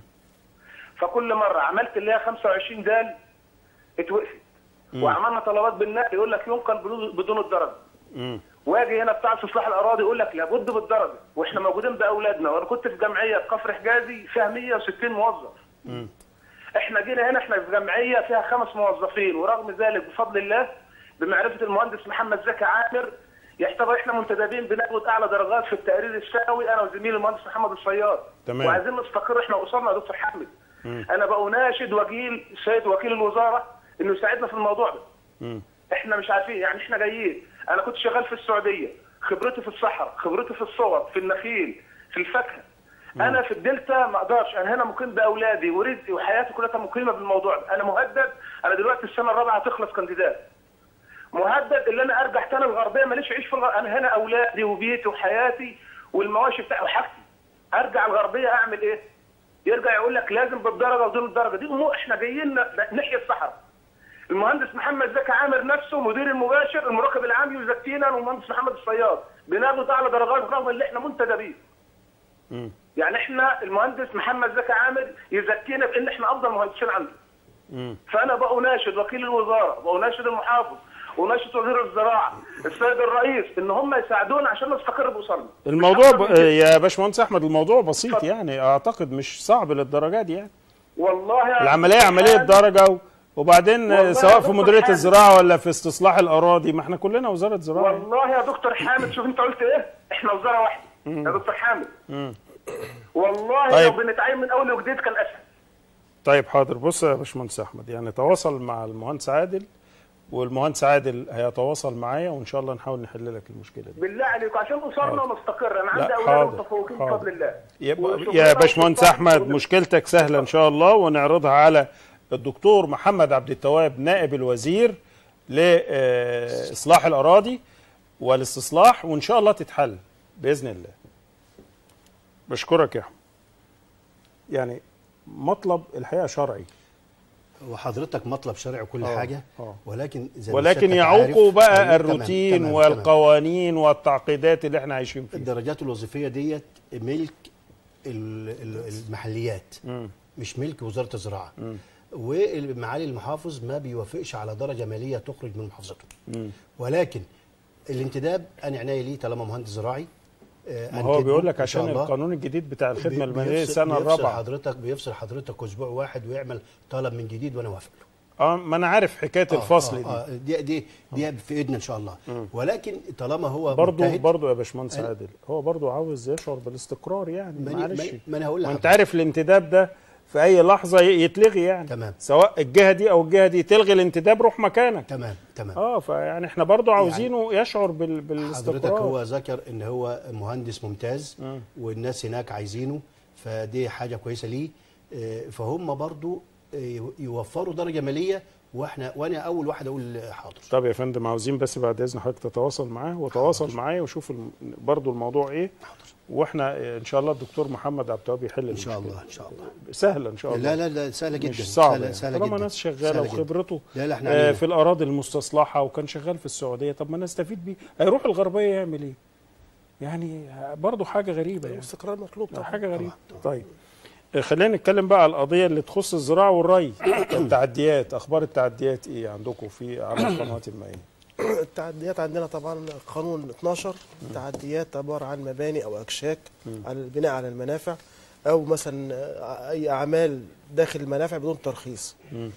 [SPEAKER 7] فكل مره عملت اللي هي 25 دال اتوقفت وعملنا طلبات بالنقل يقول لك ينقل بدون- بدون الدرجه
[SPEAKER 1] امم
[SPEAKER 7] واجي هنا بتاع استصلاح الاراضي يقول لك لابد بالدرجه واحنا موجودين باولادنا وانا كنت في جمعيه في كفر حجازي فيها 160 موظف احنا جينا هنا احنا في جمعيه فيها خمس موظفين ورغم ذلك بفضل الله بمعرفه المهندس محمد زكي عامر يعتبر احنا منتدبين بناخد اعلى درجات في التقرير السنوي انا وزميلي المهندس محمد الصياد
[SPEAKER 1] تمام.
[SPEAKER 7] وعايزين نستقر احنا واسرنا يا دكتور حامد انا بأناشد وكيل السيد وكيل الوزاره انه يساعدنا في الموضوع ده
[SPEAKER 1] امم
[SPEAKER 7] احنا مش عارفين يعني احنا جايين انا كنت شغال في السعوديه خبرتي في الصحراء خبرتي في الصور في النخيل في الفاكهه انا في الدلتا ما اقدرش انا هنا مقيم باولادي ورزقي وحياتي كلها مقيمه بالموضوع ده انا مهدد انا دلوقتي السنه الرابعه هتخلص كانديدات مهدد ان انا ارجع تاني الغربيه ماليش عيش في الغربية. انا هنا اولادي وبيتي وحياتي والمواشي بتاعي وحاجتي ارجع الغربيه اعمل ايه؟ يرجع يقول لك لازم بالدرجه ودون الدرجه دي مو احنا جايين ن- نحيي الصحراء المهندس محمد زكي عامر نفسه مدير المباشر المراقب العام يزكينا والمهندس محمد الصياد بناخد اعلى درجات رغم ان احنا منتدبين
[SPEAKER 1] امم
[SPEAKER 7] يعني احنا المهندس محمد زكي عامر يزكينا بان احنا افضل مهندسين عنده
[SPEAKER 1] امم
[SPEAKER 7] فانا بأناشد وكيل الوزاره بأناشد المحافظ وناشد وزير الزراعه السيد الرئيس ان هم يساعدونا عشان نستقر باسرنا
[SPEAKER 1] الموضوع ب...
[SPEAKER 7] أكتر من كده.
[SPEAKER 1] يا باشمهندس احمد الموضوع بسيط
[SPEAKER 7] اتفضل.
[SPEAKER 1] يعني اعتقد مش صعب للدرجه دي يعني
[SPEAKER 7] والله يا
[SPEAKER 1] العمليه
[SPEAKER 7] أستاذ
[SPEAKER 1] عمليه
[SPEAKER 7] حامد،
[SPEAKER 1] درجه و... وبعدين
[SPEAKER 7] والله
[SPEAKER 1] سواء
[SPEAKER 7] يا
[SPEAKER 1] في
[SPEAKER 7] دكتور
[SPEAKER 1] مديريه
[SPEAKER 7] حامد.
[SPEAKER 1] الزراعه ولا في استصلاح الاراضي ما احنا كلنا وزاره زراعه
[SPEAKER 7] والله يا دكتور حامد شوف انت قلت ايه احنا وزاره واحده يا دكتور حامد والله
[SPEAKER 1] طيب.
[SPEAKER 7] لو بنتعين من اول وجديد كان اسهل
[SPEAKER 1] طيب حاضر بص يا باشمهندس احمد يعني تواصل مع المهندس عادل والمهندس عادل هيتواصل معايا وان شاء الله نحاول نحل لك المشكله دي
[SPEAKER 7] بالله عليكم عشان اسرنا مستقره انا عندي
[SPEAKER 1] لا،
[SPEAKER 7] اولاد
[SPEAKER 1] حاضر،
[SPEAKER 7] متفوقين
[SPEAKER 1] حاضر.
[SPEAKER 7] بفضل الله
[SPEAKER 1] يبقى
[SPEAKER 7] وشغلنا
[SPEAKER 1] يا باشمهندس
[SPEAKER 7] وشغلنا
[SPEAKER 1] احمد
[SPEAKER 7] وشغلنا.
[SPEAKER 1] مشكلتك سهله ان شاء الله ونعرضها على الدكتور محمد عبد التواب نائب الوزير لاصلاح الاراضي والاستصلاح وان شاء الله تتحل باذن الله بشكرك يا احمد يعني مطلب الحقيقه شرعي
[SPEAKER 2] وحضرتك مطلب شرعي وكل
[SPEAKER 1] آه،
[SPEAKER 2] حاجه
[SPEAKER 1] آه.
[SPEAKER 2] ولكن زي ما
[SPEAKER 1] ولكن
[SPEAKER 2] سيادتك
[SPEAKER 1] يعوقوا
[SPEAKER 2] عارف-
[SPEAKER 1] بقى
[SPEAKER 2] تمام،
[SPEAKER 1] الروتين
[SPEAKER 2] تمام، تمام.
[SPEAKER 1] والقوانين والتعقيدات اللي احنا عايشين فيها
[SPEAKER 2] الدرجات الوظيفيه ديت ملك ال- ال- المحليات مش ملك وزاره الزراعه ومعالي المحافظ ما بيوافقش على درجه ماليه تخرج من محافظته ولكن الانتداب انا عناية ليه طالما مهندس زراعي آه،
[SPEAKER 1] ما هو
[SPEAKER 2] أنتدبه
[SPEAKER 1] بيقول لك
[SPEAKER 2] إن شاء
[SPEAKER 1] عشان
[SPEAKER 2] الله.
[SPEAKER 1] القانون الجديد بتاع الخدمه
[SPEAKER 2] بي-
[SPEAKER 1] الماليه
[SPEAKER 2] بيفصل-
[SPEAKER 1] السنه
[SPEAKER 2] بيفصل
[SPEAKER 1] الرابعه
[SPEAKER 2] حضرتك بيفصل حضرتك اسبوع واحد ويعمل طلب من جديد وانا وافق له
[SPEAKER 1] اه ما انا عارف حكايه الفصل
[SPEAKER 2] آه
[SPEAKER 1] دي
[SPEAKER 2] آه دي دي دي في ايدنا ان شاء الله ولكن طالما هو
[SPEAKER 1] برضو
[SPEAKER 2] مجتهد
[SPEAKER 1] برضو يا باشمهندس
[SPEAKER 2] أيوة.
[SPEAKER 1] عادل هو برضو عاوز يشعر بالاستقرار يعني
[SPEAKER 2] ما أنا-
[SPEAKER 1] معلش
[SPEAKER 2] ما- ما أنا هقول
[SPEAKER 1] ما انت
[SPEAKER 2] لحضرتك.
[SPEAKER 1] عارف الانتداب ده في اي لحظه ي- يتلغي يعني
[SPEAKER 2] تمام.
[SPEAKER 1] سواء الجهه دي او الجهه دي تلغي الانتداب روح مكانك
[SPEAKER 2] تمام تمام
[SPEAKER 1] اه فيعني احنا برضو عاوزينه يشعر بال...
[SPEAKER 2] حضرتك
[SPEAKER 1] بالاستقرار
[SPEAKER 2] هو ذكر ان هو مهندس ممتاز والناس هناك عايزينه فدي حاجه كويسه ليه آه، فهم برضو آه، يوفروا درجه ماليه واحنا وانا اول واحد اقول حاضر
[SPEAKER 1] طب يا فندم عاوزين بس بعد اذن حضرتك تتواصل معاه وتواصل معايا وشوف الم... برضو الموضوع ايه واحنا آه، ان شاء الله الدكتور محمد عبد التواب يحل
[SPEAKER 2] ان شاء
[SPEAKER 1] المشكلة.
[SPEAKER 2] الله ان شاء الله
[SPEAKER 1] سهله ان شاء الله
[SPEAKER 2] لا لا لا سهله جدا
[SPEAKER 1] مش صعب
[SPEAKER 2] سهله,
[SPEAKER 1] يعني.
[SPEAKER 2] سهلة
[SPEAKER 1] طالما
[SPEAKER 2] جدا
[SPEAKER 1] ناس شغاله
[SPEAKER 2] سهلة جدا.
[SPEAKER 1] وخبرته
[SPEAKER 2] لا لا احنا
[SPEAKER 1] آه
[SPEAKER 2] علينا.
[SPEAKER 1] في الاراضي المستصلحه وكان شغال في السعوديه طب ما نستفيد بيه هيروح الغربيه يعمل ايه يعني برضه حاجه غريبه يعني
[SPEAKER 3] الاستقرار مطلوب طبعا
[SPEAKER 1] حاجه غريبه طيب آه، خلينا نتكلم بقى على القضيه اللي تخص الزراعه والري التعديات اخبار التعديات ايه عندكم في على القنوات المائيه
[SPEAKER 3] التعديات عندنا طبعا قانون 12 التعديات عباره عن مباني او اكشاك على البناء على المنافع او مثلا اي اعمال داخل المنافع بدون ترخيص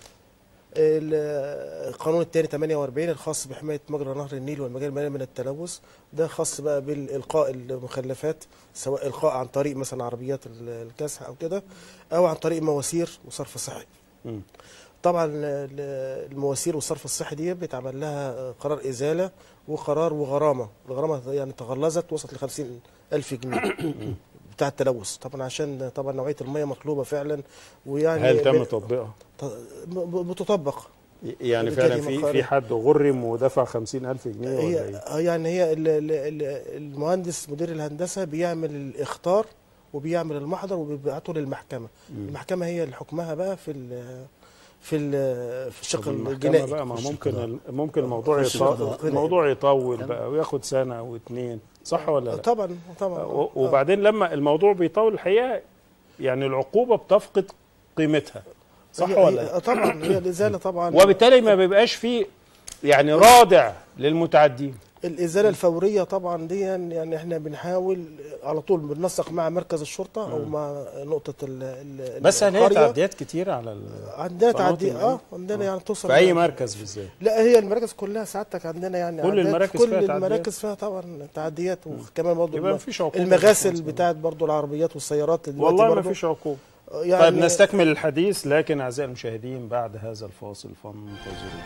[SPEAKER 3] ال- القانون الثاني 48 الخاص بحمايه مجرى نهر النيل والمجال المالي من التلوث ده خاص بقى بالالقاء المخلفات سواء القاء عن طريق مثلا عربيات ال- الكسح او كده او عن طريق مواسير وصرف صحي طبعا ال- المواسير والصرف الصحي دي بيتعمل لها قرار ازاله وقرار وغرامه الغرامه يعني تغلظت وصلت ل 50 الف جنيه بتاع التلوث طبعا عشان طبعا نوعيه الميه مطلوبه فعلا ويعني
[SPEAKER 1] هل تم
[SPEAKER 3] ب-
[SPEAKER 1] تطبيقها
[SPEAKER 3] ط- ب- بتطبق
[SPEAKER 1] يعني
[SPEAKER 3] بالتالي
[SPEAKER 1] فعلا في
[SPEAKER 3] مقارنة.
[SPEAKER 1] في حد غرم ودفع خمسين ألف جنيه ولا
[SPEAKER 3] هي
[SPEAKER 1] ايه
[SPEAKER 3] آه يعني هي ال- ال- ال- المهندس مدير الهندسه بيعمل الاخطار وبيعمل المحضر وبيبعته للمحكمه المحكمه هي اللي حكمها بقى في ال في ال في الشق
[SPEAKER 1] طب المحكمة
[SPEAKER 3] الجنائي
[SPEAKER 1] بقى ما ممكن ال- ممكن الموضوع
[SPEAKER 3] خش
[SPEAKER 1] يطول
[SPEAKER 3] القضاء.
[SPEAKER 1] الموضوع يطول بقى وياخد سنه واتنين صح ولا لا؟
[SPEAKER 3] طبعا طبعا
[SPEAKER 1] و- وبعدين لما الموضوع بيطول الحقيقه يعني العقوبه بتفقد قيمتها صح
[SPEAKER 3] هي-
[SPEAKER 1] ولا
[SPEAKER 3] هي-
[SPEAKER 1] لا؟
[SPEAKER 3] طبعا هي الازاله طبعا
[SPEAKER 1] وبالتالي ما بيبقاش فيه يعني رادع للمتعدين
[SPEAKER 3] الازاله الفوريه طبعا دي يعني احنا بنحاول على طول بننسق مع مركز الشرطه او مع نقطه ال ال
[SPEAKER 1] بس هل هي
[SPEAKER 3] القرية.
[SPEAKER 1] تعديات كتيره على ال-
[SPEAKER 3] عندنا
[SPEAKER 1] قنوات
[SPEAKER 3] تعدي
[SPEAKER 1] المائية؟
[SPEAKER 3] اه عندنا يعني توصل
[SPEAKER 1] في اي مركز بالذات
[SPEAKER 3] لا هي المراكز كلها سعادتك عندنا يعني
[SPEAKER 1] كل
[SPEAKER 3] عندنا
[SPEAKER 1] المراكز
[SPEAKER 3] كل
[SPEAKER 1] فيها تعديات؟
[SPEAKER 3] المراكز فيها طبعا تعديات وكمان برضه
[SPEAKER 1] يبقى
[SPEAKER 3] الم-
[SPEAKER 1] مفيش عقوبة
[SPEAKER 3] المغاسل
[SPEAKER 1] بالمناسبة.
[SPEAKER 3] بتاعت برضه العربيات والسيارات دلوقتي
[SPEAKER 1] والله ما
[SPEAKER 3] برضه.
[SPEAKER 1] فيش عقوبه
[SPEAKER 3] يعني
[SPEAKER 1] طيب نستكمل الحديث لكن اعزائي المشاهدين بعد هذا الفاصل فانتظرونا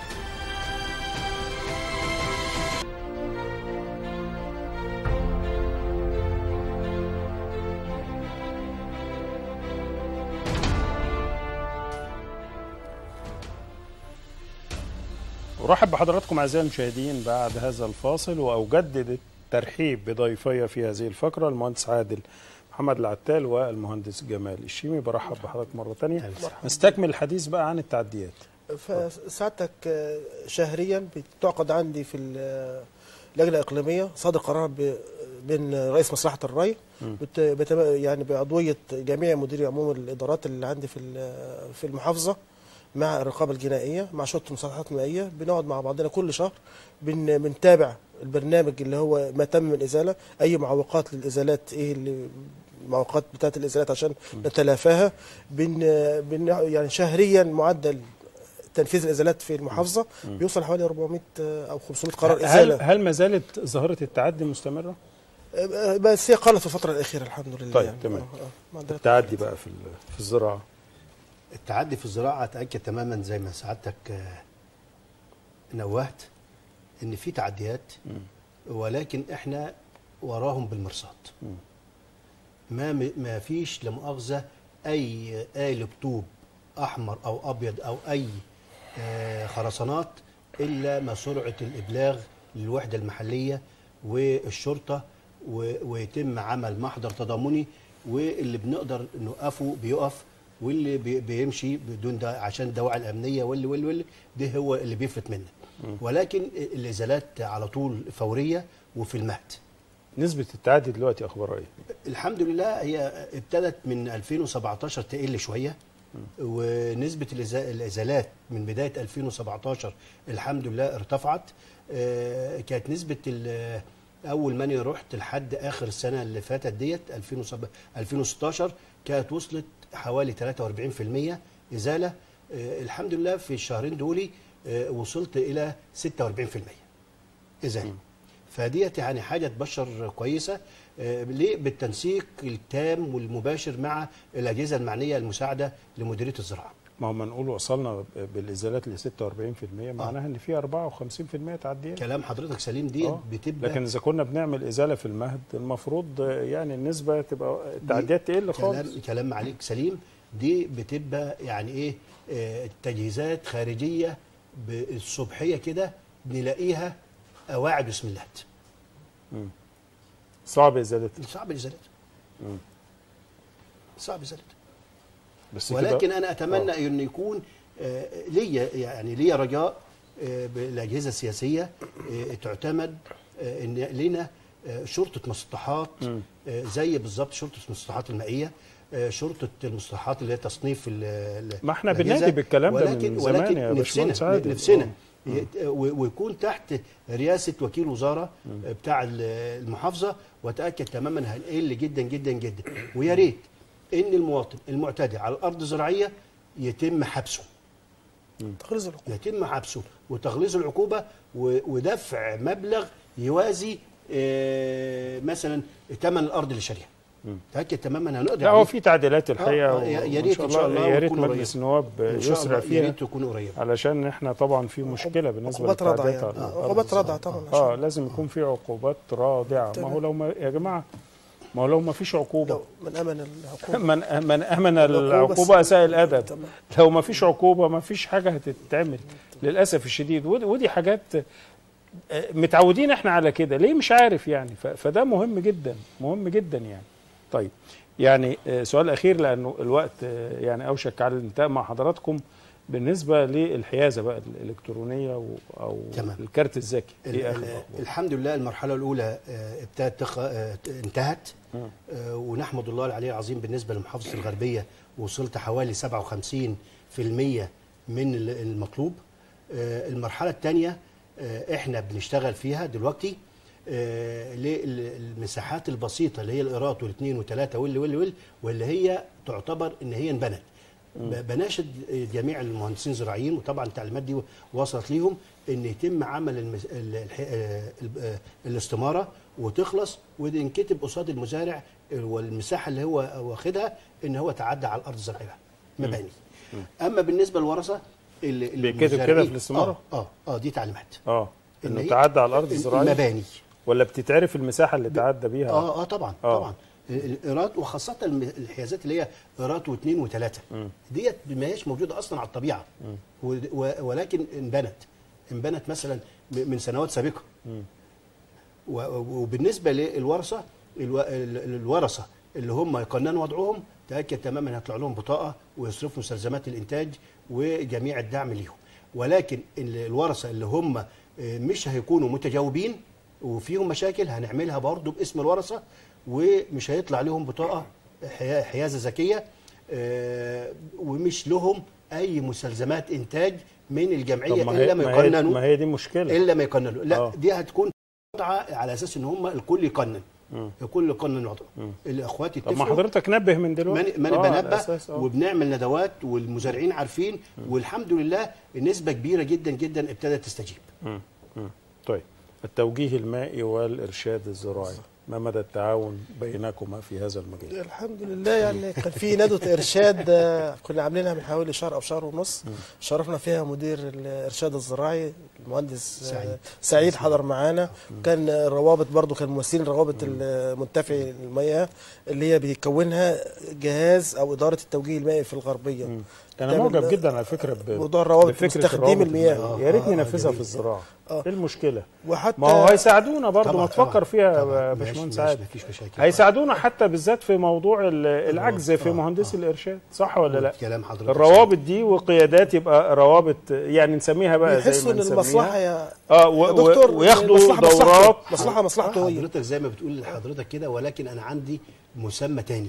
[SPEAKER 1] ارحب بحضراتكم اعزائي المشاهدين بعد هذا الفاصل واجدد الترحيب بضيفي في هذه الفقره المهندس عادل محمد العتال والمهندس جمال الشيمي برحب بحضرتك مره ثانيه نستكمل الحديث بقى عن التعديات
[SPEAKER 3] فسعادتك آه، شهريا بتعقد عندي في ال- اللجنه الاقليميه صادر قرار ب- بين رئيس مصلحه الري بت- بتم- يعني بعضويه جميع مديري عموم الادارات اللي عندي في ال- في المحافظه مع الرقابه الجنائيه مع شرطه المصالحات المائيه بنقعد مع بعضنا كل شهر بن بنتابع البرنامج اللي هو ما تم من ازاله اي معوقات للازالات ايه اللي المعوقات بتاعت الازالات عشان نتلافاها بن بن يعني شهريا معدل تنفيذ الازالات في المحافظه بيوصل حوالي 400 آه، او 500 قرار
[SPEAKER 1] هل
[SPEAKER 3] ازاله
[SPEAKER 1] هل ما زالت ظاهره التعدي مستمره؟
[SPEAKER 3] آه، بس هي قلت في الفتره الاخيره الحمد لله
[SPEAKER 1] طيب،
[SPEAKER 3] يعني.
[SPEAKER 1] تمام.
[SPEAKER 3] آه، آه، ما عندنا
[SPEAKER 1] التعدي بقى في ال- في الزراعه
[SPEAKER 2] التعدي في الزراعه اتاكد تماما زي ما سعادتك آه، نوهت ان في تعديات ولكن احنا وراهم بالمرصاد ما م- ما فيش لا مؤاخذه اي قالب طوب احمر او ابيض او اي آه، خرسانات الا ما سرعه الابلاغ للوحده المحليه والشرطه و- ويتم عمل محضر تضامني واللي بنقدر نوقفه بيقف واللي بي- بيمشي بدون ده عشان الدواعي الامنيه واللي واللي واللي ده هو اللي بيفلت منا ولكن الازالات على طول فوريه وفي المهد
[SPEAKER 1] نسبه التعدي دلوقتي اخبارها ايه؟
[SPEAKER 2] الحمد لله هي ابتدت من 2017 تقل شويه ونسبه الإزا- الازالات من بدايه 2017 الحمد لله ارتفعت آه، كانت نسبه ال- اول ما انا رحت لحد اخر السنه اللي فاتت ديت 2007 2016 كانت وصلت حوالي 43% ازاله آه، الحمد لله في الشهرين دول آه، وصلت الى 46% ازاله فديت يعني حاجه تبشر كويسه آه، ليه بالتنسيق التام والمباشر مع الاجهزه المعنيه المساعده لمديريه الزراعه
[SPEAKER 1] ما هم نقول وصلنا بالازالات ل 46% معناها ان في 54% تعديات
[SPEAKER 2] كلام حضرتك سليم ديت
[SPEAKER 1] آه.
[SPEAKER 2] بتبقى
[SPEAKER 1] لكن اذا كنا بنعمل ازاله في المهد المفروض آه، يعني النسبه تبقى التعديات تقل خالص
[SPEAKER 2] كلام كلام عليك سليم دي بتبقى يعني ايه آه، تجهيزات خارجيه بالصبحيه كده نلاقيها قواعد بسم الله
[SPEAKER 1] صعب ازالتها
[SPEAKER 2] صعب الازالات صعب الازالات
[SPEAKER 1] بس
[SPEAKER 2] ولكن
[SPEAKER 1] كده
[SPEAKER 2] انا اتمنى ان يكون آه، ليا يعني ليا رجاء آه، بالاجهزه السياسيه آه، تعتمد آه، ان لنا آه، شرطه مسطحات آه، زي بالظبط شرطه المسطحات المائيه آه، شرطه المسطحات اللي هي تصنيف ال- ال-
[SPEAKER 1] ما احنا
[SPEAKER 2] الأجهزة.
[SPEAKER 1] بننادي بالكلام ده من
[SPEAKER 2] ولكن
[SPEAKER 1] زمان
[SPEAKER 2] ولكن
[SPEAKER 1] يا باشمهندس
[SPEAKER 2] نفسنا
[SPEAKER 1] عادل.
[SPEAKER 2] نفسنا
[SPEAKER 1] آه.
[SPEAKER 2] يت- و- ويكون تحت رئاسه وكيل وزاره بتاع ال- المحافظه واتاكد تماما هنقل جدا جدا جدا ويا ريت ان المواطن المعتدي على الارض الزراعيه يتم حبسه
[SPEAKER 3] تغريز العقوبة.
[SPEAKER 2] يتم حبسه وتغليظ العقوبه و- ودفع مبلغ يوازي آه، مثلا ثمن الارض اللي شاريها تاكد تماما هنقدر
[SPEAKER 1] لا هو
[SPEAKER 2] عليه.
[SPEAKER 1] في تعديلات الحقيقه
[SPEAKER 2] آه، يا- يا ريت
[SPEAKER 1] وإن
[SPEAKER 2] إن شاء الله
[SPEAKER 1] يا ريت
[SPEAKER 2] وتكون
[SPEAKER 1] مجلس
[SPEAKER 2] قريب.
[SPEAKER 1] النواب
[SPEAKER 2] إن شاء
[SPEAKER 1] يسرع
[SPEAKER 2] الله يا
[SPEAKER 1] فيها
[SPEAKER 2] ريت تكون قريب
[SPEAKER 1] علشان احنا طبعا في مشكله بالنسبه
[SPEAKER 3] عقوبات رادعة
[SPEAKER 1] للتعديات
[SPEAKER 3] يعني.
[SPEAKER 1] على
[SPEAKER 3] آه،
[SPEAKER 1] الأرض
[SPEAKER 3] عقوبات رادعة
[SPEAKER 1] الزراعية.
[SPEAKER 3] طبعا
[SPEAKER 1] اه
[SPEAKER 3] عشان-
[SPEAKER 1] لازم يكون في عقوبات رادعه ما هو لو ما يا جماعه ما هو لو ما فيش عقوبه
[SPEAKER 3] لو من امن العقوبه
[SPEAKER 1] من من امن
[SPEAKER 3] العقوبة
[SPEAKER 1] العقوبه اساء الادب
[SPEAKER 3] تمام.
[SPEAKER 1] لو ما فيش عقوبه ما فيش حاجه هتتعمل للاسف الشديد ودي, ودي حاجات آه، متعودين احنا على كده ليه مش عارف يعني ف- فده مهم جدا مهم جدا يعني طيب يعني آه، سؤال اخير لانه الوقت آه، يعني اوشك على الانتهاء مع حضراتكم بالنسبه للحيازه بقى الالكترونيه و- او
[SPEAKER 2] تمام.
[SPEAKER 1] الكارت الذكي
[SPEAKER 2] ال-
[SPEAKER 1] ايه اخر
[SPEAKER 2] ال-
[SPEAKER 1] الأخبار؟
[SPEAKER 2] الحمد لله المرحله الاولى آه، ابتدت تخ... آه، انتهت آه، ونحمد الله العلي العظيم بالنسبه لمحافظه الغربيه وصلت حوالي 57% من ال- المطلوب آه، المرحله الثانيه احنا بنشتغل فيها دلوقتي آه، للمساحات البسيطه اللي هي الايرات والاثنين وثلاثه واللي واللي واللي واللي هي تعتبر ان هي انبنت ب- بناشد جميع المهندسين الزراعيين وطبعا التعليمات دي وصلت ليهم ان يتم عمل المس... ال... الح... آه، ال- آه، الاستماره وتخلص وينكتب قصاد المزارع والمساحه اللي هو واخدها ان هو تعدى على الارض الزراعيه مباني اما بالنسبه للورثه اللي
[SPEAKER 1] بيتكتب كده في الاستمارة؟
[SPEAKER 2] اه اه, آه دي تعليمات
[SPEAKER 1] اه
[SPEAKER 2] إن
[SPEAKER 1] انه
[SPEAKER 2] هي-
[SPEAKER 1] تعدى على الارض الزراعيه
[SPEAKER 2] المباني
[SPEAKER 1] ولا بتتعرف المساحه اللي تعدى بيها
[SPEAKER 2] اه اه طبعا
[SPEAKER 1] آه.
[SPEAKER 2] آه. طبعا الايراد وخاصه الم- الحيازات اللي هي ايراد واثنين وثلاثه ديت ما هيش موجوده اصلا على الطبيعه و- و- ولكن انبنت انبنت مثلا م- من سنوات سابقه و- وبالنسبه للورثه الو- ال- الورثه اللي هم يقننوا وضعهم تاكد تماما هيطلع لهم بطاقه ويصرفوا مستلزمات الانتاج وجميع الدعم ليهم ولكن ال- الورثه اللي هم آه، مش هيكونوا متجاوبين وفيهم مشاكل هنعملها برضه باسم الورثه ومش هيطلع لهم بطاقه حيا- حيازه ذكيه آه، ومش لهم اي مستلزمات انتاج من الجمعيه
[SPEAKER 1] طب ما هي
[SPEAKER 2] الا ما
[SPEAKER 1] ما هي,
[SPEAKER 2] يقننوا
[SPEAKER 1] ما هي دي مشكله
[SPEAKER 2] الا ما يقننوا لا
[SPEAKER 1] آه.
[SPEAKER 2] دي هتكون وضعه على اساس ان هم الكل يقنن كل قرن نعطى الاخوات
[SPEAKER 1] طب ما
[SPEAKER 2] يتفقوا
[SPEAKER 1] حضرتك نبه من دلوقتي
[SPEAKER 2] ماني ماني
[SPEAKER 1] آه، على
[SPEAKER 2] بنبه
[SPEAKER 1] أساس، آه.
[SPEAKER 2] وبنعمل ندوات والمزارعين عارفين والحمد لله النسبه كبيره جدا جدا ابتدت تستجيب
[SPEAKER 1] مم. مم. طيب التوجيه المائي والإرشاد الزراعي ما مدى التعاون بينكما في هذا المجال
[SPEAKER 3] الحمد لله يعني كان في ندوة إرشاد آه، كنا عاملينها من حوالي شهر أو شهر ونص شرفنا فيها مدير الإرشاد الزراعي المهندس آه،
[SPEAKER 2] سعيد.
[SPEAKER 3] سعيد حضر معانا كان الروابط برضو كان ممثلين روابط المنتفعي المياه اللي هي بيكونها جهاز أو إدارة التوجيه المائي في الغربية
[SPEAKER 1] انا
[SPEAKER 3] تعمل-
[SPEAKER 1] معجب جدا على فكره ب...
[SPEAKER 3] موضوع الروابط
[SPEAKER 1] بفكرة
[SPEAKER 3] مستخدمي
[SPEAKER 1] الروابط
[SPEAKER 3] المياه.
[SPEAKER 1] المائية. يا ريت
[SPEAKER 2] آه،
[SPEAKER 1] ننفذها
[SPEAKER 2] جميل.
[SPEAKER 1] في الزراعه
[SPEAKER 3] آه.
[SPEAKER 1] ايه المشكله
[SPEAKER 3] وحتى
[SPEAKER 1] ما هو هيساعدونا برضه
[SPEAKER 2] طبعاً،
[SPEAKER 1] ما تفكر
[SPEAKER 2] طبعاً،
[SPEAKER 1] فيها
[SPEAKER 2] طبعاً.
[SPEAKER 1] يا
[SPEAKER 2] ماشي،
[SPEAKER 1] باشمهندس
[SPEAKER 2] ماشي،
[SPEAKER 1] عادل
[SPEAKER 2] مفيش مشاكل.
[SPEAKER 1] هيساعدونا حتى بالذات في موضوع ال- العجز في
[SPEAKER 2] آه،
[SPEAKER 1] مهندسي الارشاد صح ولا لا
[SPEAKER 2] كلام حضرتك
[SPEAKER 1] الروابط دي وقيادات يبقى روابط يعني نسميها بقى زي
[SPEAKER 3] بيحسوا
[SPEAKER 1] ما
[SPEAKER 3] إن
[SPEAKER 1] نسميها
[SPEAKER 3] المصلحة يا
[SPEAKER 1] اه و...
[SPEAKER 3] يا دكتور
[SPEAKER 1] و... وياخدوا
[SPEAKER 3] المصلحة مصلحته.
[SPEAKER 1] دورات
[SPEAKER 3] مصلحة مصلحته هي
[SPEAKER 2] حضرتك زي ما بتقول لحضرتك كده ولكن انا عندي مسمى تاني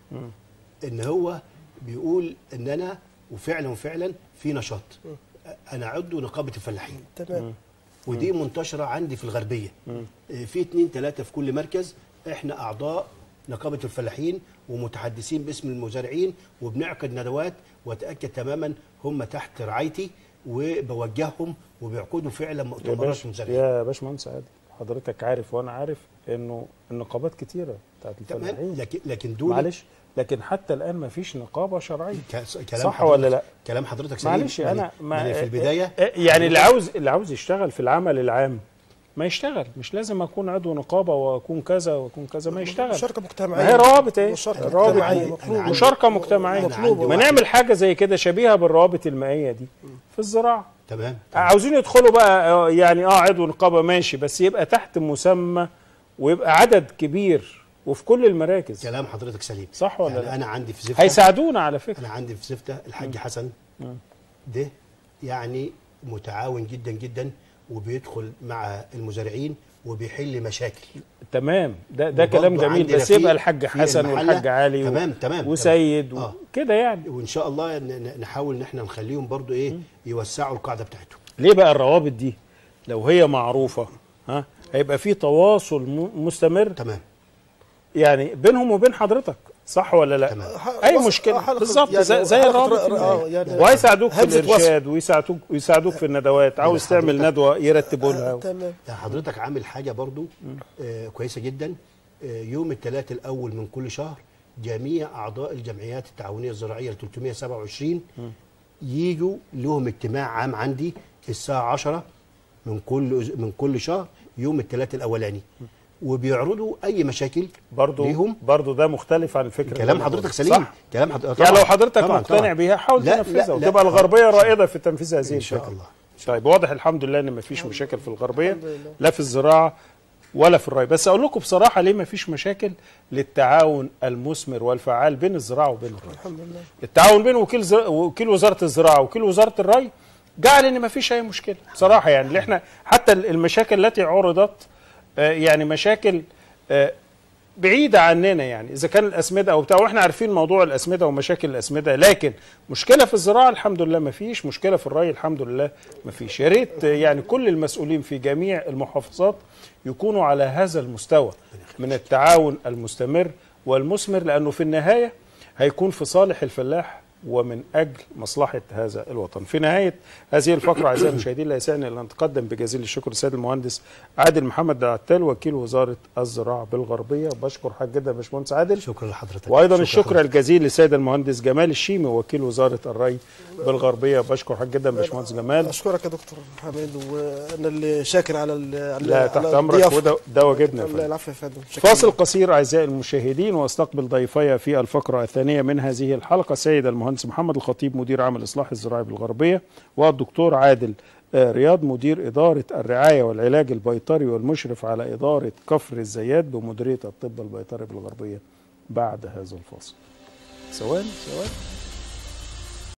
[SPEAKER 2] ان هو بيقول ان انا وفعلا وفعلا في نشاط انا عضو نقابه الفلاحين
[SPEAKER 3] تمام
[SPEAKER 2] ودي منتشره عندي في الغربيه آه، في اتنين تلاته في كل مركز احنا اعضاء نقابه الفلاحين ومتحدثين باسم المزارعين وبنعقد ندوات واتاكد تماما هم تحت رعايتي وبوجههم وبيعقدوا فعلا
[SPEAKER 1] يا
[SPEAKER 2] مؤتمرات
[SPEAKER 1] باش
[SPEAKER 2] مزارعين
[SPEAKER 1] يا باشمهندس عادل حضرتك عارف وانا عارف انه النقابات كتيره بتاعت
[SPEAKER 2] تمام
[SPEAKER 1] الفلاحين
[SPEAKER 2] لكن لكن دول
[SPEAKER 1] معلش لكن حتى الان ما فيش نقابه شرعيه
[SPEAKER 2] ك- كلام
[SPEAKER 1] صح
[SPEAKER 2] حضرتك-
[SPEAKER 1] ولا لا؟
[SPEAKER 2] كلام حضرتك سليم
[SPEAKER 1] معلش
[SPEAKER 2] ما
[SPEAKER 1] انا
[SPEAKER 2] ما أنا في البدايه
[SPEAKER 1] يعني اللي عاوز اللي عاوز يشتغل في العمل العام ما يشتغل مش لازم اكون عضو نقابه واكون كذا واكون كذا ما يشتغل
[SPEAKER 3] مشاركة
[SPEAKER 1] ما
[SPEAKER 3] مجتمعية
[SPEAKER 1] هي روابط ايه
[SPEAKER 3] مشاركة
[SPEAKER 1] روابط
[SPEAKER 3] مجتمعية
[SPEAKER 2] أنا
[SPEAKER 3] مطلوبة
[SPEAKER 2] عندي-
[SPEAKER 1] مشاركه مجتمعيه
[SPEAKER 2] أنا عندي
[SPEAKER 1] ما
[SPEAKER 2] واحد.
[SPEAKER 1] نعمل حاجه زي كده شبيهه بالروابط المائيه دي في الزراعه
[SPEAKER 2] تمام
[SPEAKER 1] عاوزين يدخلوا بقى آه، يعني اه عضو نقابه ماشي بس يبقى تحت مسمى ويبقى عدد كبير وفي كل المراكز
[SPEAKER 2] كلام حضرتك سليم
[SPEAKER 1] صح ولا
[SPEAKER 2] يعني
[SPEAKER 1] لا؟
[SPEAKER 2] انا عندي في زفته
[SPEAKER 1] هيساعدونا على فكره
[SPEAKER 2] انا عندي في زفته الحاج حسن ده يعني متعاون جدا جدا وبيدخل مع المزارعين وبيحل مشاكل
[SPEAKER 1] تمام ده ده
[SPEAKER 2] وبرضه
[SPEAKER 1] كلام جميل
[SPEAKER 2] عندنا
[SPEAKER 1] بس
[SPEAKER 2] في-
[SPEAKER 1] يبقى الحاج
[SPEAKER 2] في
[SPEAKER 1] حسن
[SPEAKER 2] المحلة.
[SPEAKER 1] والحاج علي و-
[SPEAKER 2] تمام تمام
[SPEAKER 1] وسيد
[SPEAKER 2] تمام. آه.
[SPEAKER 1] وكده يعني
[SPEAKER 2] وان شاء الله ن- ن- نحاول ان احنا نخليهم برضو ايه يوسعوا القاعده بتاعتهم
[SPEAKER 1] ليه بقى الروابط دي لو هي معروفه ها هيبقى في تواصل م- مستمر
[SPEAKER 2] تمام
[SPEAKER 1] يعني بينهم وبين حضرتك صح ولا لا
[SPEAKER 2] تمام.
[SPEAKER 1] اي
[SPEAKER 3] وص-
[SPEAKER 1] مشكله
[SPEAKER 3] حلقة-
[SPEAKER 1] بالظبط
[SPEAKER 3] يعني
[SPEAKER 1] زي, زي
[SPEAKER 3] حلقة
[SPEAKER 1] الروابط
[SPEAKER 3] ر- ر- آه،
[SPEAKER 1] المائية.
[SPEAKER 3] يعني
[SPEAKER 1] وهيساعدوك في
[SPEAKER 3] همزة وصل.
[SPEAKER 1] الارشاد ويساعدوك ويساعدوك في الندوات عاوز تعمل
[SPEAKER 2] حضرتك-
[SPEAKER 1] ندوه يرتبوا لها
[SPEAKER 3] تمام
[SPEAKER 2] ده حضرتك عامل حاجه برضو آه كويسه جدا آه يوم الثلاث الاول من كل شهر جميع اعضاء الجمعيات التعاونيه الزراعيه ال 327 يجوا لهم اجتماع عام عندي الساعه 10 من كل من كل شهر يوم الثلاث الاولاني وبيعرضوا اي مشاكل
[SPEAKER 1] برضو
[SPEAKER 2] ليهم
[SPEAKER 1] برضو ده مختلف عن الفكره
[SPEAKER 2] كلام
[SPEAKER 1] اللي أنا
[SPEAKER 2] حضرتك
[SPEAKER 1] بقوله.
[SPEAKER 2] سليم
[SPEAKER 1] صح
[SPEAKER 2] كلام حضرتك
[SPEAKER 1] يعني
[SPEAKER 2] طبعاً،
[SPEAKER 1] لو حضرتك
[SPEAKER 2] طبعاً،
[SPEAKER 1] مقتنع
[SPEAKER 2] طبعاً.
[SPEAKER 1] بيها حاول
[SPEAKER 2] لا،
[SPEAKER 1] تنفذها
[SPEAKER 2] لا، لا.
[SPEAKER 1] وتبقى الغربيه رائده في تنفيذ هذه
[SPEAKER 2] ان شاء
[SPEAKER 1] الفكره
[SPEAKER 2] الله
[SPEAKER 1] طيب واضح الحمد لله ان مفيش مشاكل في الغربيه لا في الزراعه ولا في الري بس اقول لكم بصراحه ليه مفيش مشاكل للتعاون المثمر والفعال بين الزراعه وبين الري
[SPEAKER 3] الحمد لله
[SPEAKER 1] التعاون بين وكيل زر... وكيل وزاره الزراعه وكيل وزاره الري جعل ان مفيش اي مشكله بصراحه يعني اللي احنا حتى المشاكل التي عرضت آه، يعني مشاكل آه، بعيده عننا يعني اذا كان الاسمده او بتاع واحنا عارفين موضوع الاسمده ومشاكل الاسمده لكن مشكله في الزراعه الحمد لله ما فيش مشكله في الري الحمد لله ما فيش يا ريت يعني كل المسؤولين في جميع المحافظات يكونوا على هذا المستوى من التعاون المستمر والمثمر لانه في النهايه هيكون في صالح الفلاح ومن اجل مصلحه هذا الوطن. في نهايه هذه الفقره اعزائي المشاهدين لا يسعني الا ان اتقدم بجزيل الشكر السيد المهندس عادل محمد عتال وكيل وزاره الزراعه بالغربيه بشكر حضرتك جدا يا باشمهندس عادل
[SPEAKER 2] شكرا لحضرتك
[SPEAKER 1] وايضا
[SPEAKER 2] شكرا
[SPEAKER 1] الشكر
[SPEAKER 2] لحضرتك.
[SPEAKER 1] الجزيل للسيد المهندس جمال الشيمي وكيل وزاره الري بالغربيه بشكر حضرتك جدا يا باشمهندس جمال
[SPEAKER 3] اشكرك يا دكتور حميد وانا اللي شاكر على ال- على
[SPEAKER 1] لا تحت
[SPEAKER 3] على
[SPEAKER 1] امرك
[SPEAKER 3] الضيافة.
[SPEAKER 1] وده ده واجبنا يا
[SPEAKER 3] لا،
[SPEAKER 1] فندم.
[SPEAKER 3] العفو يا فندم شكراً.
[SPEAKER 1] فاصل قصير اعزائي المشاهدين واستقبل ضيفي في الفقره الثانيه من هذه الحلقه سيد المهندس محمد الخطيب مدير عام الاصلاح الزراعي بالغربيه والدكتور عادل آه، رياض مدير اداره الرعايه والعلاج البيطري والمشرف على اداره كفر الزيات بمديريه الطب البيطري بالغربيه بعد هذا الفاصل ثواني ثواني